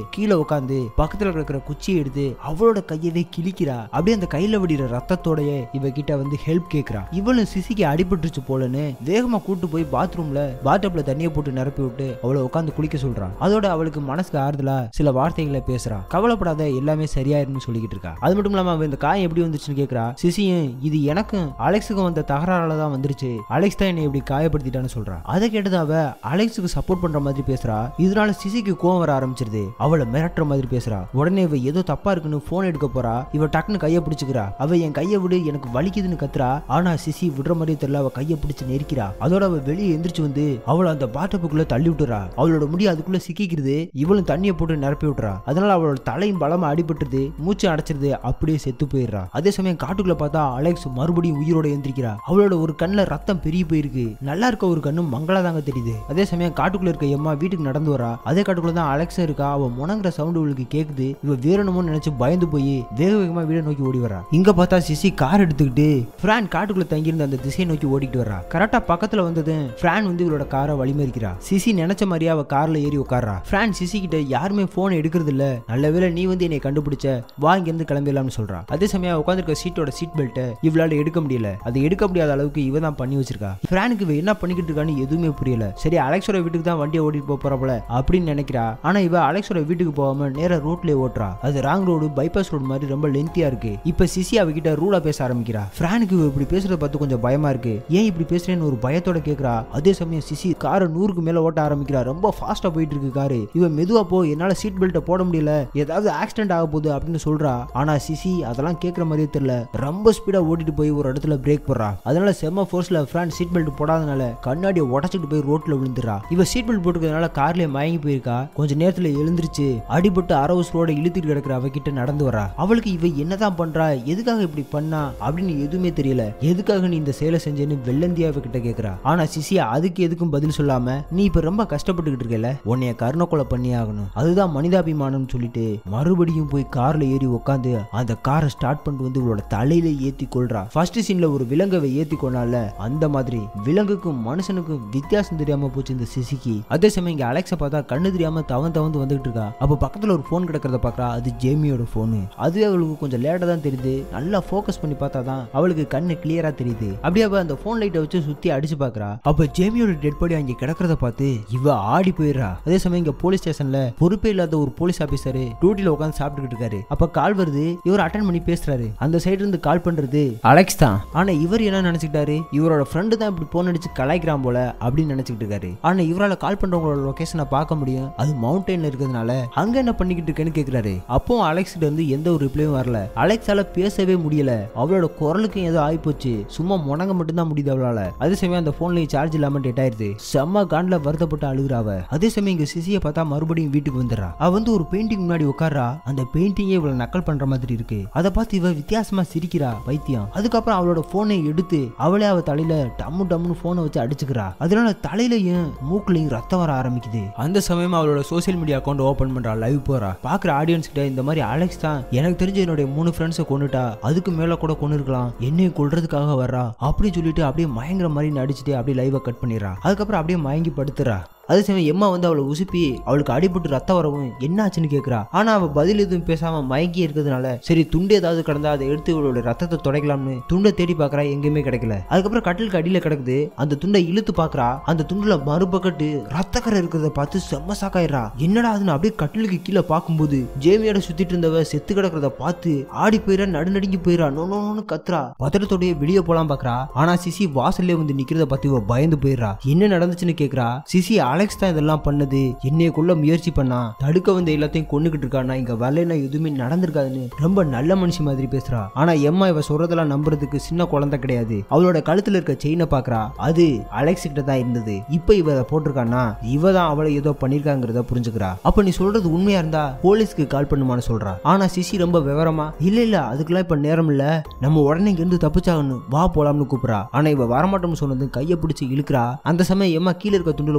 கீழே உட்காந்து பக்கத்துல இருக்கிற குச்சியை எடுத்து அவளோட கையவே கிழிக்கிறா அப்படியே அந்த கையில விடுற ரத்தத்தோடயே இவ கிட்ட வந்து ஹெல்ப் கேக்குறா இவளும் சிசிக்கு அடிபட்டுருச்சு போலன்னு வேகமா கூட்டு போய் பாத்ரூம்ல பாத்டப்ல தண்ணியை போட்டு நிரப்பி விட்டு அவளை உட்காந்து குளிக்க சொல்றான் அதோட அவளுக்கு மனசுக்கு ஆறுதலா சில வார்த்தைகளை பேசுறா கவலைப்படாத எல்லாமே சரியாயிருன்னு சொல்லிக்கிட்டு இருக்கா அது மட்டும் இல்லாம அவ இந்த காயம் எப்படி வந்துச்சுன்னு கேக்குறா சிசியும் இது எனக்கும் அலெக்ஸுக்கும் வந்த தகராறால தான் வந்துருச்சு அலெக்ஸ் தான் என்னை இப்படி காயப்படுத்திட்டான்னு சொல்றா அதை கேட்டது அவ அலெக்ஸுக்கு சப்போர்ட் பண்ற மாதிரி பேசுறா இதனால சிசிக்கு கோவம் வர ஆரம்பிச்சிருது அவளை மிரட்டுற மாதிரி பேசுறா உடனே இவ ஏதோ தப்பா இருக்குன்னு போன் எடுக்க போறா இவ டக்குன்னு கையை பிடிச்சுக்கிறா அவ என் கையை விடு எனக்கு வலிக்குதுன்னு கத்துறா ஆனா சிசி விடுற மாதிரி தெரியல அவ கையை பிடிச்சு நெரிக்கிறா அதோட அவ வெளியே எந்திரிச்சு வந்து அவளை அந்த பாட்டப்புக்குள்ள தள்ளி விட்டுறா அவளோட முடி அதுக்குள்ள சிக்கிக்கிறது இவளும் தண்ணியை போட்டு நிரப்பி விட்டுறா அதனால அவளோட தலையும் பலமா அடிபட்டுருது மூச்சு அடைச்சிருது அப்படியே செத்து போயிடுறா அதே சமயம் காட்டுக்குள்ள பார்த்தா அலெக்ஸ் மறுபடியும் உயிரோட எந்திரிக்கிறா அவளோட ஒரு கண்ணுல ரத்தம் பெரிய போயிருக்கு நல்லா இருக்க ஒரு கண்ணும் மங்களா தாங்க தெரியுது அதே சமயம் காட்டுக்குள்ள இருக்க எம்மா வீட்டுக்கு நடந்து வரா அதே காட்டுக்குள்ள தான் அலெக்ஸ் இருக்கா அவ முணங்குற சவுண்ட் இவளுக்கு கேக்குது இவ வேறணுமோ நினைச்சு பயந்து போய் வேக வேகமா வீட நோக்கி ஓடி வரா இங்க பார்த்தா சிசி கார் எடுத்துக்கிட்டு பிரான் காட்டுக்குள்ள தங்கியிருந்த அந்த திசையை நோக்கி ஓடிட்டு வரா கரெக்டா பக்கத்துல வந்தது பிரான் வந்து இவளோட காரை வழிமறிக்கிறா சிசி நினைச்ச மாதிரியே அவ கார்ல ஏறி உட்கார்றா பிரான் சிசி கிட்ட யாருமே போன் எடுக்கிறது இல்ல நல்ல வேளை நீ வந்து என்னை கண்டுபிடிச்ச வா இங்க இருந்து கிளம்பிடலாம்னு சொல்றா அதே சமயம் உட்காந்துருக்க சீட்டோட சீட் பெல்ட்டை இவளால எடுக்க முடியல அதை எடுக்க முடியாத அளவுக்கு இவ தான் பண்ணி வச்சிருக்கா பிரானுக்கு இவ என்ன பண்ணிக்கிட்டு இருக்கான்னு எதுவுமே புரியல சரி அலெக்ஸோட வீட்டுக்கு தான் வண்டியை ஓட்டிட்டு போக போறப்பல அப்படின்னு நினைக்கிறா ஆனா இவ அலெக்ஸோட வீட்டுக்கு போகாம நேரா ரோட்லயே ஓட்டுறா அது ராங் ரோடு பைபாஸ் ரோடு மாதிரி ரொம்ப லென்த்தியா இருக்கு இப்ப சிசி அவகிட்ட ரூலா பேச ஆரம்பிக்கிறா பிரானுக்கு இவ இப்படி பேசுறத பார்த்து கொஞ்சம் பயமா இருக்கு ஏன் இப்படி பேசுறேன்னு ஒரு பயத்தோட கேக்குறா அதே சமயம் சிசி காரை நூறுக்கு மேல ஓட்ட ஆரம்பிக்கிறா ரொம்ப ஃபாஸ்டா போயிட்டு இருக்கு காரு இவ மெதுவா போ என்னால சீட் பெல்ட்டை போட முடியல ஏதாவது ஆக்சிடென்ட் ஆக போகுது அப்படின்னு சொல்றா ஆனா சிசி அதெல்லாம் கேட்குற மாதிரியே தெரியல ரொம்ப ஸ்பீடா ஓட்டிட்டு போய் ஒரு இடத்துல பிரேக் போடுறா அதனால செம்ம ஃபோர்ஸ்ல ஃப்ராண்ட் சீட் பெல்ட் போடாதனால கண்ணாடியை உடச்சிட்டு போய் ரோட்ல விழுந்துறா இவ சீட் பெல்ட் போட்டுக்கிறதுனால கார்லயே மயங்கி போயிருக்கா கொஞ்ச நேரத்துல எழுந்திருச்சு அடிபட்டு அரவுஸ் ரோட இழுத்துட்டு கிடக்குற அவகிட்ட நடந்து வரா அவளுக்கு இவ என்னதான் பண்றா எதுக்காக இப்படி பண்ணா அப்படின்னு எதுவுமே தெரியல எதுக்காக நீ இந்த செயலை செஞ்சேன்னு வெள்ளந்தியா கிட்ட கேக்குறா ஆனா சிசியா அதுக்கு எதுக்கும் பதில் சொல்லாம நீ இப்ப ரொம்ப கஷ்டப்பட்டுக்கிட்டு இருக்கல உன்னைய கருணை கொலை பண்ணி ஆகணும் அதுதான் மனிதாபிமானம்னு சொல்லிட்டு மறுபடியும் போய் கார்ல ஏறி உட்காந்து அந்த காரை ஸ்டார்ட் பண்ணிட்டு வந்து இவளோட தலையில ஏத்தி கொள்றா ஃபர்ஸ்ட் சீன்ல ஒரு விலங்கவை ஏத்தி கொண்டால அந்த மாதிரி விலங்குக்கும் மனுஷனுக்கும் வித்தியாசம் தெரியாம போச்சு இந்த சிசிக்கு அதே சமயம் இங்க அலெக்ஸை பார்த்தா கண்ணு தெரியாம தவன் தவந்து வந்துகிட்டு இருக்கா அப்ப பக்கத்துல ஒரு போன் கிடக்கிறத பாக்குறா அது ஜேமியோட போனு அதுவே அவளுக்கு கொஞ்சம் லேட்டா தான் தெரியுது நல்லா ஃபோக்கஸ் பண்ணி பார்த்தா தான் அவளுக்கு கண்ணு கிளியரா தெரியுது அப்படியே அவ அந்த போன் லைட்டை வச்சு சுத்தி அடிச்சு பாக்குறா அப்ப ஜேமியோட டெட் பாடி அங்க கிடக்கிறத பார்த்து இவ ஆடி போயிடுறா அதே சமயம் இங்க போலீஸ் ஸ்டேஷன்ல பொறுப்பே இல்லாத ஒரு போலீஸ் ஆபீசர் டியூட்டில உட்காந்து சாப்பிட்டுக்கிட்டு இருக்காரு அப்ப கால் வருது இவர் அட்டன் பண்ணி பேசுறாரு அந்த சைடு இருந்து கால் பண்றது அலெக்ஸ் தான் ஆனா இவர் என்ன நினைச்சுக்கிட்டாரு இவரோட ஃப்ரெண்டு தான் இப்படி போன் அடிச்சு கலாய்க்கிறான் போல அப்படின்னு நினைச்சுக்கிட்டு இருக்காரு ஆனா இவரால கால் பண்றவங்களோட லொகேஷனை பார்க்க முடியும் அது மவுண்டன்ல இருக்கிறதுனால அங்க என்ன பண்ணிக்கிட்டு இருக்கேன்னு கேக்குறாரு அப்போ அலெக்ஸ் கிட்ட இருந்து எந்த ஒரு ரிப்ளையும் வரல அலெக்ஸால பேசவே முடியல அவளோட குரலுக்கும் ஏதோ ஆயிப்போச்சு சும்மா முணங்க மட்டும்தான் முடியுது அவளால அதே சமயம் அந்த போன்ல சார்ஜ் இல்லாம டெட் ஆயிருது செம்ம காண்ட்ல வருத்தப்பட்டு அழுகுறாவ அதே சமயம் இங்க சிசியை பார்த்தா மறுபடியும் வீட்டுக்கு வந்துடுறா அவ வந்து ஒரு பெயிண்டிங் முன்னாடி உட்கார்றா அந்த பெயிண்டிங்கே இவளை நக்கல் பண்ற மாதிரி இருக்கு அதை பார்த்து இவ வித்தியாசமா சிரிக்கிறா பைத்தியம் அதுக்கப்புறம் அவளோட போனை எடுத்து அவளே அவ தலையில டம்மு டம்முன்னு போனை வச்சு அடிச்சுக்கிறா அதனால தலையிலையும் மூக்குலையும் ரத்தம் வர ஆரம்பிக்குது அந்த சமயம் அவளோட சோசியல் மீடியா அக்கௌண்ட் ஓபன் பண்றா லைவ் போறா பாக்குற ஆடியன்ஸ் கிட்ட இந்த மாதிரி அலெக்ஸ் தான் எனக்கு தெரிஞ்ச என்னுடைய மூணு ஃப்ரெண்ட்ஸை கொண்டுட்டா அதுக்கு மேல கூட கொண்டு இருக்கலாம் என்னையும் கொல்றதுக்காக வர்றா அப்படின்னு சொல்லிட்டு அப்படியே மயங்குற மாதிரி நடிச்சுட்டு அப்படியே லைவை கட் பண்ணிடுறா அதுக்கப்புறம் அப்படியே மயங்கி படுத்துறா அதே சமயம் எம்மா வந்து அவளை உசுப்பி அவளுக்கு அடிபட்டு ரத்தம் வரவும் என்ன ஆச்சுன்னு கேட்குறா ஆனா அவ பதில் எதுவும் பேசாம மயங்கி இருக்கிறதுனால சரி துண்டு ஏதாவது கிடந்தா அதை எடுத்து இவளோட ரத்தத்தை துடைக்கலாம்னு துண்டை தேடி பார்க்கறா எங்கேயுமே கிடைக்கல அதுக்கப்புறம் கட்டிலுக்கு அடியில கிடக்குது அந்த துண்டை இழுத்து பார்க்கறா அந்த துண்டுல மறுபக்கட்டு ரத்தக்கரை இருக்கிறத பார்த்து செம்ம சாக்காயிரா என்னடா அதுன்னு அப்படியே கட்டிலுக்கு கீழே பார்க்கும்போது ஜேமியோட சுத்திட்டு இருந்தவ செத்து கிடக்கிறத பார்த்து ஆடி போயிடா நடுநடுங்கி போயிடா நோன்னு கத்துறா பத்திரத்தோடய வெளியே போலாம் பாக்குறா ஆனா சிசி வாசல்லே வந்து நிக்கிறத பார்த்து இவ பயந்து போயிடுறா என்ன நடந்துச்சுன்னு கேக்குறா சிசி அலெக்ஸ் தான் இதெல்லாம் பண்ணது என்னையக்குள்ள முயற்சி பண்ணா தடுக்க வந்த எல்லாத்தையும் கொண்டுகிட்டு இருக்கா நான் இங்க வரலைன்னா எதுவுமே நடந்திருக்காதுன்னு ரொம்ப நல்ல மனுஷி மாதிரி பேசுறா ஆனா எம்மா இவ சொல்றதெல்லாம் நம்புறதுக்கு சின்ன குழந்தை கிடையாது அவளோட கழுத்துல இருக்க செயினை பாக்குறா அது அலெக்ஸ் கிட்ட தான் இருந்தது இப்ப இவ அதை போட்டிருக்கானா இவ தான் அவளை ஏதோ பண்ணிருக்காங்கிறத புரிஞ்சுக்கிறா அப்ப நீ சொல்றது உண்மையா இருந்தா போலீஸ்க்கு கால் பண்ணுமான்னு சொல்றா ஆனா சிசி ரொம்ப விவரமா இல்ல இல்ல அதுக்கெல்லாம் இப்ப நேரம் இல்ல நம்ம உடனே இங்க இருந்து தப்பிச்சாகணும் வா போலாம்னு கூப்பிடுறா ஆனா இவ வரமாட்டோம்னு சொன்னது கையை பிடிச்சு இழுக்கிறா அந்த சமயம் எம்மா கீழே இருக்க துண்டுல முதிச்சு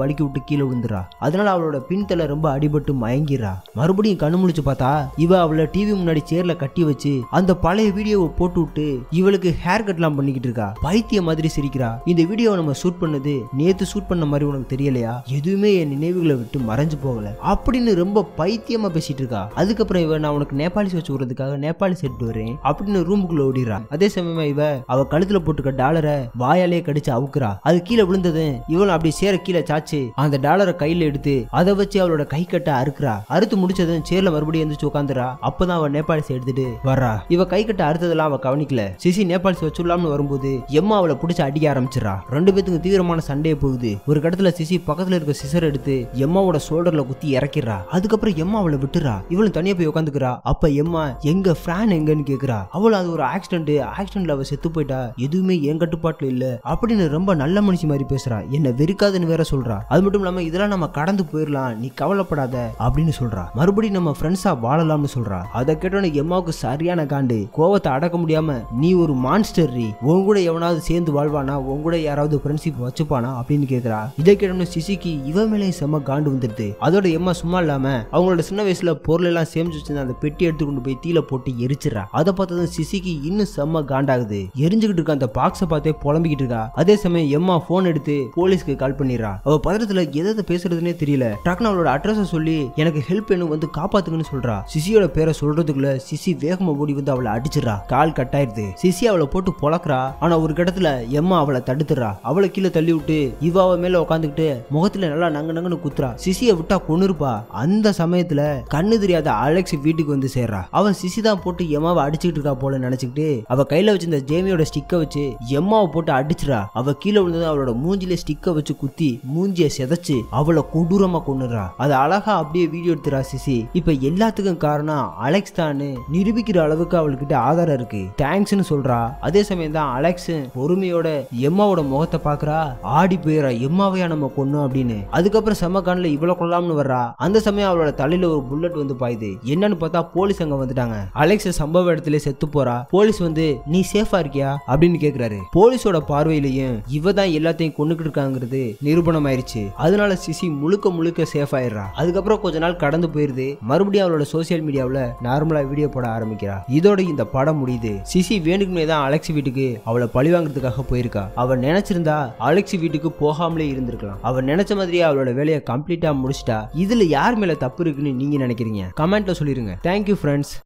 வலிக்கி விட்டு கீழே விழுந்துறா அதனால அவளோட பின்தலை ரொம்ப அடிபட்டு மயங்கிரா மறுபடியும் கண்ணு முழிச்சு பார்த்தா இவ அவளை டிவி முன்னாடி சேர்ல கட்டி வச்சு அந்த பழைய வீடியோவை போட்டு விட்டு இவளுக்கு ஹேர் கட்லாம் பண்ணிக்கிட்டு இருக்கா பைத்திய மாதிரி சிரிக்கிறா இந்த வீடியோவை நம்ம ஷூட் பண்ணது நேத்து ஷூட் பண்ண மாதிரி உனக்கு தெரியலையா எதுவுமே என் நினைவுகளை விட்டு மறைஞ்சு போகல அப்படின்னு ரொம்ப பைத்தியமா பேசிட்டு இருக்கா அதுக்கப்புறம் இவ நான் உனக்கு நேபாளிஸ் வச்சு விடுறதுக்காக நேபாளிஸ் எடுத்து வரேன் அப்படின்னு ரூமுக்குள்ள ஓடிடுறா அதே சமயமா இவ அவ கழுத்துல போட்டுக்க டாலரை வாயாலே கடிச்சு அவுக்குறா அது கீழே விழுந்தது இவளும் அப்படி சேர கீழே சாச்சு அந்த டாலரை கையில எடுத்து அதை வச்சு அவளோட கை கட்ட அறுக்குறா அறுத்து முடிச்சதும் சேர்ல மறுபடியும் எந்திரிச்சு உட்காந்துரா அப்பதான் அவ நேபாளிஸ் எடுத்துட்டு வர்றா இவ கை கட்ட அறுத்ததெல்லாம் அவ கவனிக்கல சிசி நேபாளிஸ் வச்சுடலாம்னு வரும்போது எம்மா அவளை பிடிச்சு அடிக்க ஆரம்பிச்சிடறா ரெண்டு பேத்துக்கும் தீவிரமான சண்டையே போகுது ஒரு கடத்துல சிசி பக்கத்துல இருக்க சிசர் எடுத்து எம்மாவோட ஷோல்டர்ல குத்தி இறக்கிறா அதுக்கப்புறம் எம்மா அவளை விட்டுறா இவளும் தனியா போய் உட்காந்துக்கிறா அப்ப எம்மா எங்க ஃபேன் எங்கன்னு கேக்குறா அவள் அது ஒரு ஆக்சிடென்ட் ஆக்சிடென்ட்ல அவ செத்து போயிட்டா எதுவுமே என் கட்டுப்பாட்டுல இல்ல அப்படின்னு ரொம்ப நல்ல மனுஷி மாதிரி பேசுறா என்ன வெறுக்காதுன்னு வேற சொல்றா அது மட்டும் இல்லாம இதெல்லாம் நம்ம கடந்து போயிடலாம் நீ கவலைப்படாத அப்படின்னு சொல்றா மறுபடியும் நம்ம ஃப்ரெண்ட்ஸா வாழலாம்னு சொல்றா அதை கேட்டோன்னு எம்மாவுக்கு சரியான காண்டு கோவத்தை அடக்க முடியாம நீ ஒரு மான்ஸ்டர் ரீ உன் கூட எவனாவது சேர்ந்து வாழ்வானா உன் கூட யாராவது ஃப்ரெண்ட்ஷிப் வச்சுப்பானா அப்படின்னு கேக்குறா இதை கேட்டோன்னு சிசிக்கு இவ மேலேயும் செம்ம காண்டு வந்துருது அதோட எம்மா சும்மா இல்லாம அவங்களோட சின்ன வயசுல பொருள் எல்லாம் சேமிச்சு வச்சிருந்த அந்த பெட்டி எடுத்து கொண்டு போய் தீல போட்டு எரிச்சிடறா அதை பார்த்ததும் சிசிக்கு இன்னும் செம்ம காண்டாகுது எரிஞ்சுக்கிட்டு இருக்க அந்த பாக்ஸை பார்த்தே புலம்பிக்கிட்டு இருக்கா அதே சமயம் எம்மா போன் எடுத்து போலீஸ்க்கு கால் பண்ணிடுறா அவ பதட்டத்துல எதை பேசுறதுனே தெரியல டக்குனு அவளோட அட்ரஸ சொல்லி எனக்கு ஹெல்ப் வேணும் வந்து காப்பாத்துங்கன்னு சொல்றா சிசியோட பேரை சொல்றதுக்குள்ள சிசி வேகமா ஓடி வந்து அவளை அடிச்சிடறா கால் கட் ஆயிருது சிசி அவளை போட்டு பொளக்குறா ஆனா ஒரு கட்டத்துல எம்மா அவளை தடுத்துறா அவளை கீழே தள்ளி விட்டு இவ அவ மேல உட்காந்துக்கிட்டு முகத்துல நல்லா நங்க நங்கன்னு குத்துறா சிசியை விட்டா கொன்னுருப்பா அந்த சமயத்துல கண்ணு தெரியாத அலெக்ஸ் வீட்டுக்கு வந்து சேர்றா அவ சிசி தான் போட்டு எம்மாவை அடிச்சுக்கிட்டு இருக்கா போல நினைச்சுக்கிட்டு அவ கையில வச்சிருந்த ஜேமியோட ஸ்டிக்கை வச்சு எம்மாவை போட்டு அடிச்சிடா அவ கீழே விழுந்தது அவளோட மூஞ்சில ஸ்டிக்கை வச்சு குத்தி மூஞ்சிய செதைச்சு அவளை கொடூரமா கொண்டுறா அது அழகா அப்படியே வீடியோ எடுத்துறா சிசி இப்ப எல்லாத்துக்கும் காரணம் அலெக்ஸ் தான் நிரூபிக்கிற அளவுக்கு அவள்கிட்ட ஆதாரம் இருக்கு தேங்க்ஸ்னு சொல்றா அதே சமயம் தான் அலெக்ஸ் பொறுமையோட எம்மாவோட முகத்தை பாக்குறா ஆடி போயிடறா எம்மாவையா நம்ம கொன்னோம் அப்படின்னு அதுக்கப்புறம் செம்ம கான்ல இவ்வளவு கொள்ளாம்னு வர்றா அந்த சமயம் அவளோட தலையில ஒரு புல்லட் வந்து பாயுது என்னன்னு பார்த்தா போலீஸ் அங்க வந்துட்டாங்க அலெக்ஸ் சம்பவ இடத்துல செத்து போறா போலீஸ் வந்து நீ சேஃபா இருக்கியா அப்படின்னு கேக்குறாரு போலீஸோட பார்வையிலையும் இவ தான் எல்லாத்தையும் கொண்டுகிட்டு இருக்காங்கிறது நிரூபணம் ஆயிருச்சு அதனால சிசி முழுக்க முழுக்க சேஃப் ஆயிடுறா அதுக்கப்புறம் கொஞ்ச நாள் கடந்து போயிருது மறுபடியும் அவளோட சோசியல் மீடியாவில் நார்மலா வீடியோ போட ஆரம்பிக்கிறா இதோட இந்த படம் முடியுது சிசி வேணுக்குமே தான் அலெக்ஸ் வீட்டுக்கு அவளை பழி வாங்குறதுக்காக போயிருக்கா அவ நினைச்சிருந்தா அலெக்ஸ் வீட்டுக்கு போகாமலே இருந்திருக்கலாம் அவ நினைச்ச மாதிரியே அவளோட வேலையை கம்ப்ளீட்டா முடிச்சிட்டா இதுல யார் மேல தப்பு இருக்குன்னு நீங்க நினைக்கிறீங்க கமெண்ட்ல சொல்லிருங்க தேங்க்யூ ஃப்ரெண்ட்ஸ்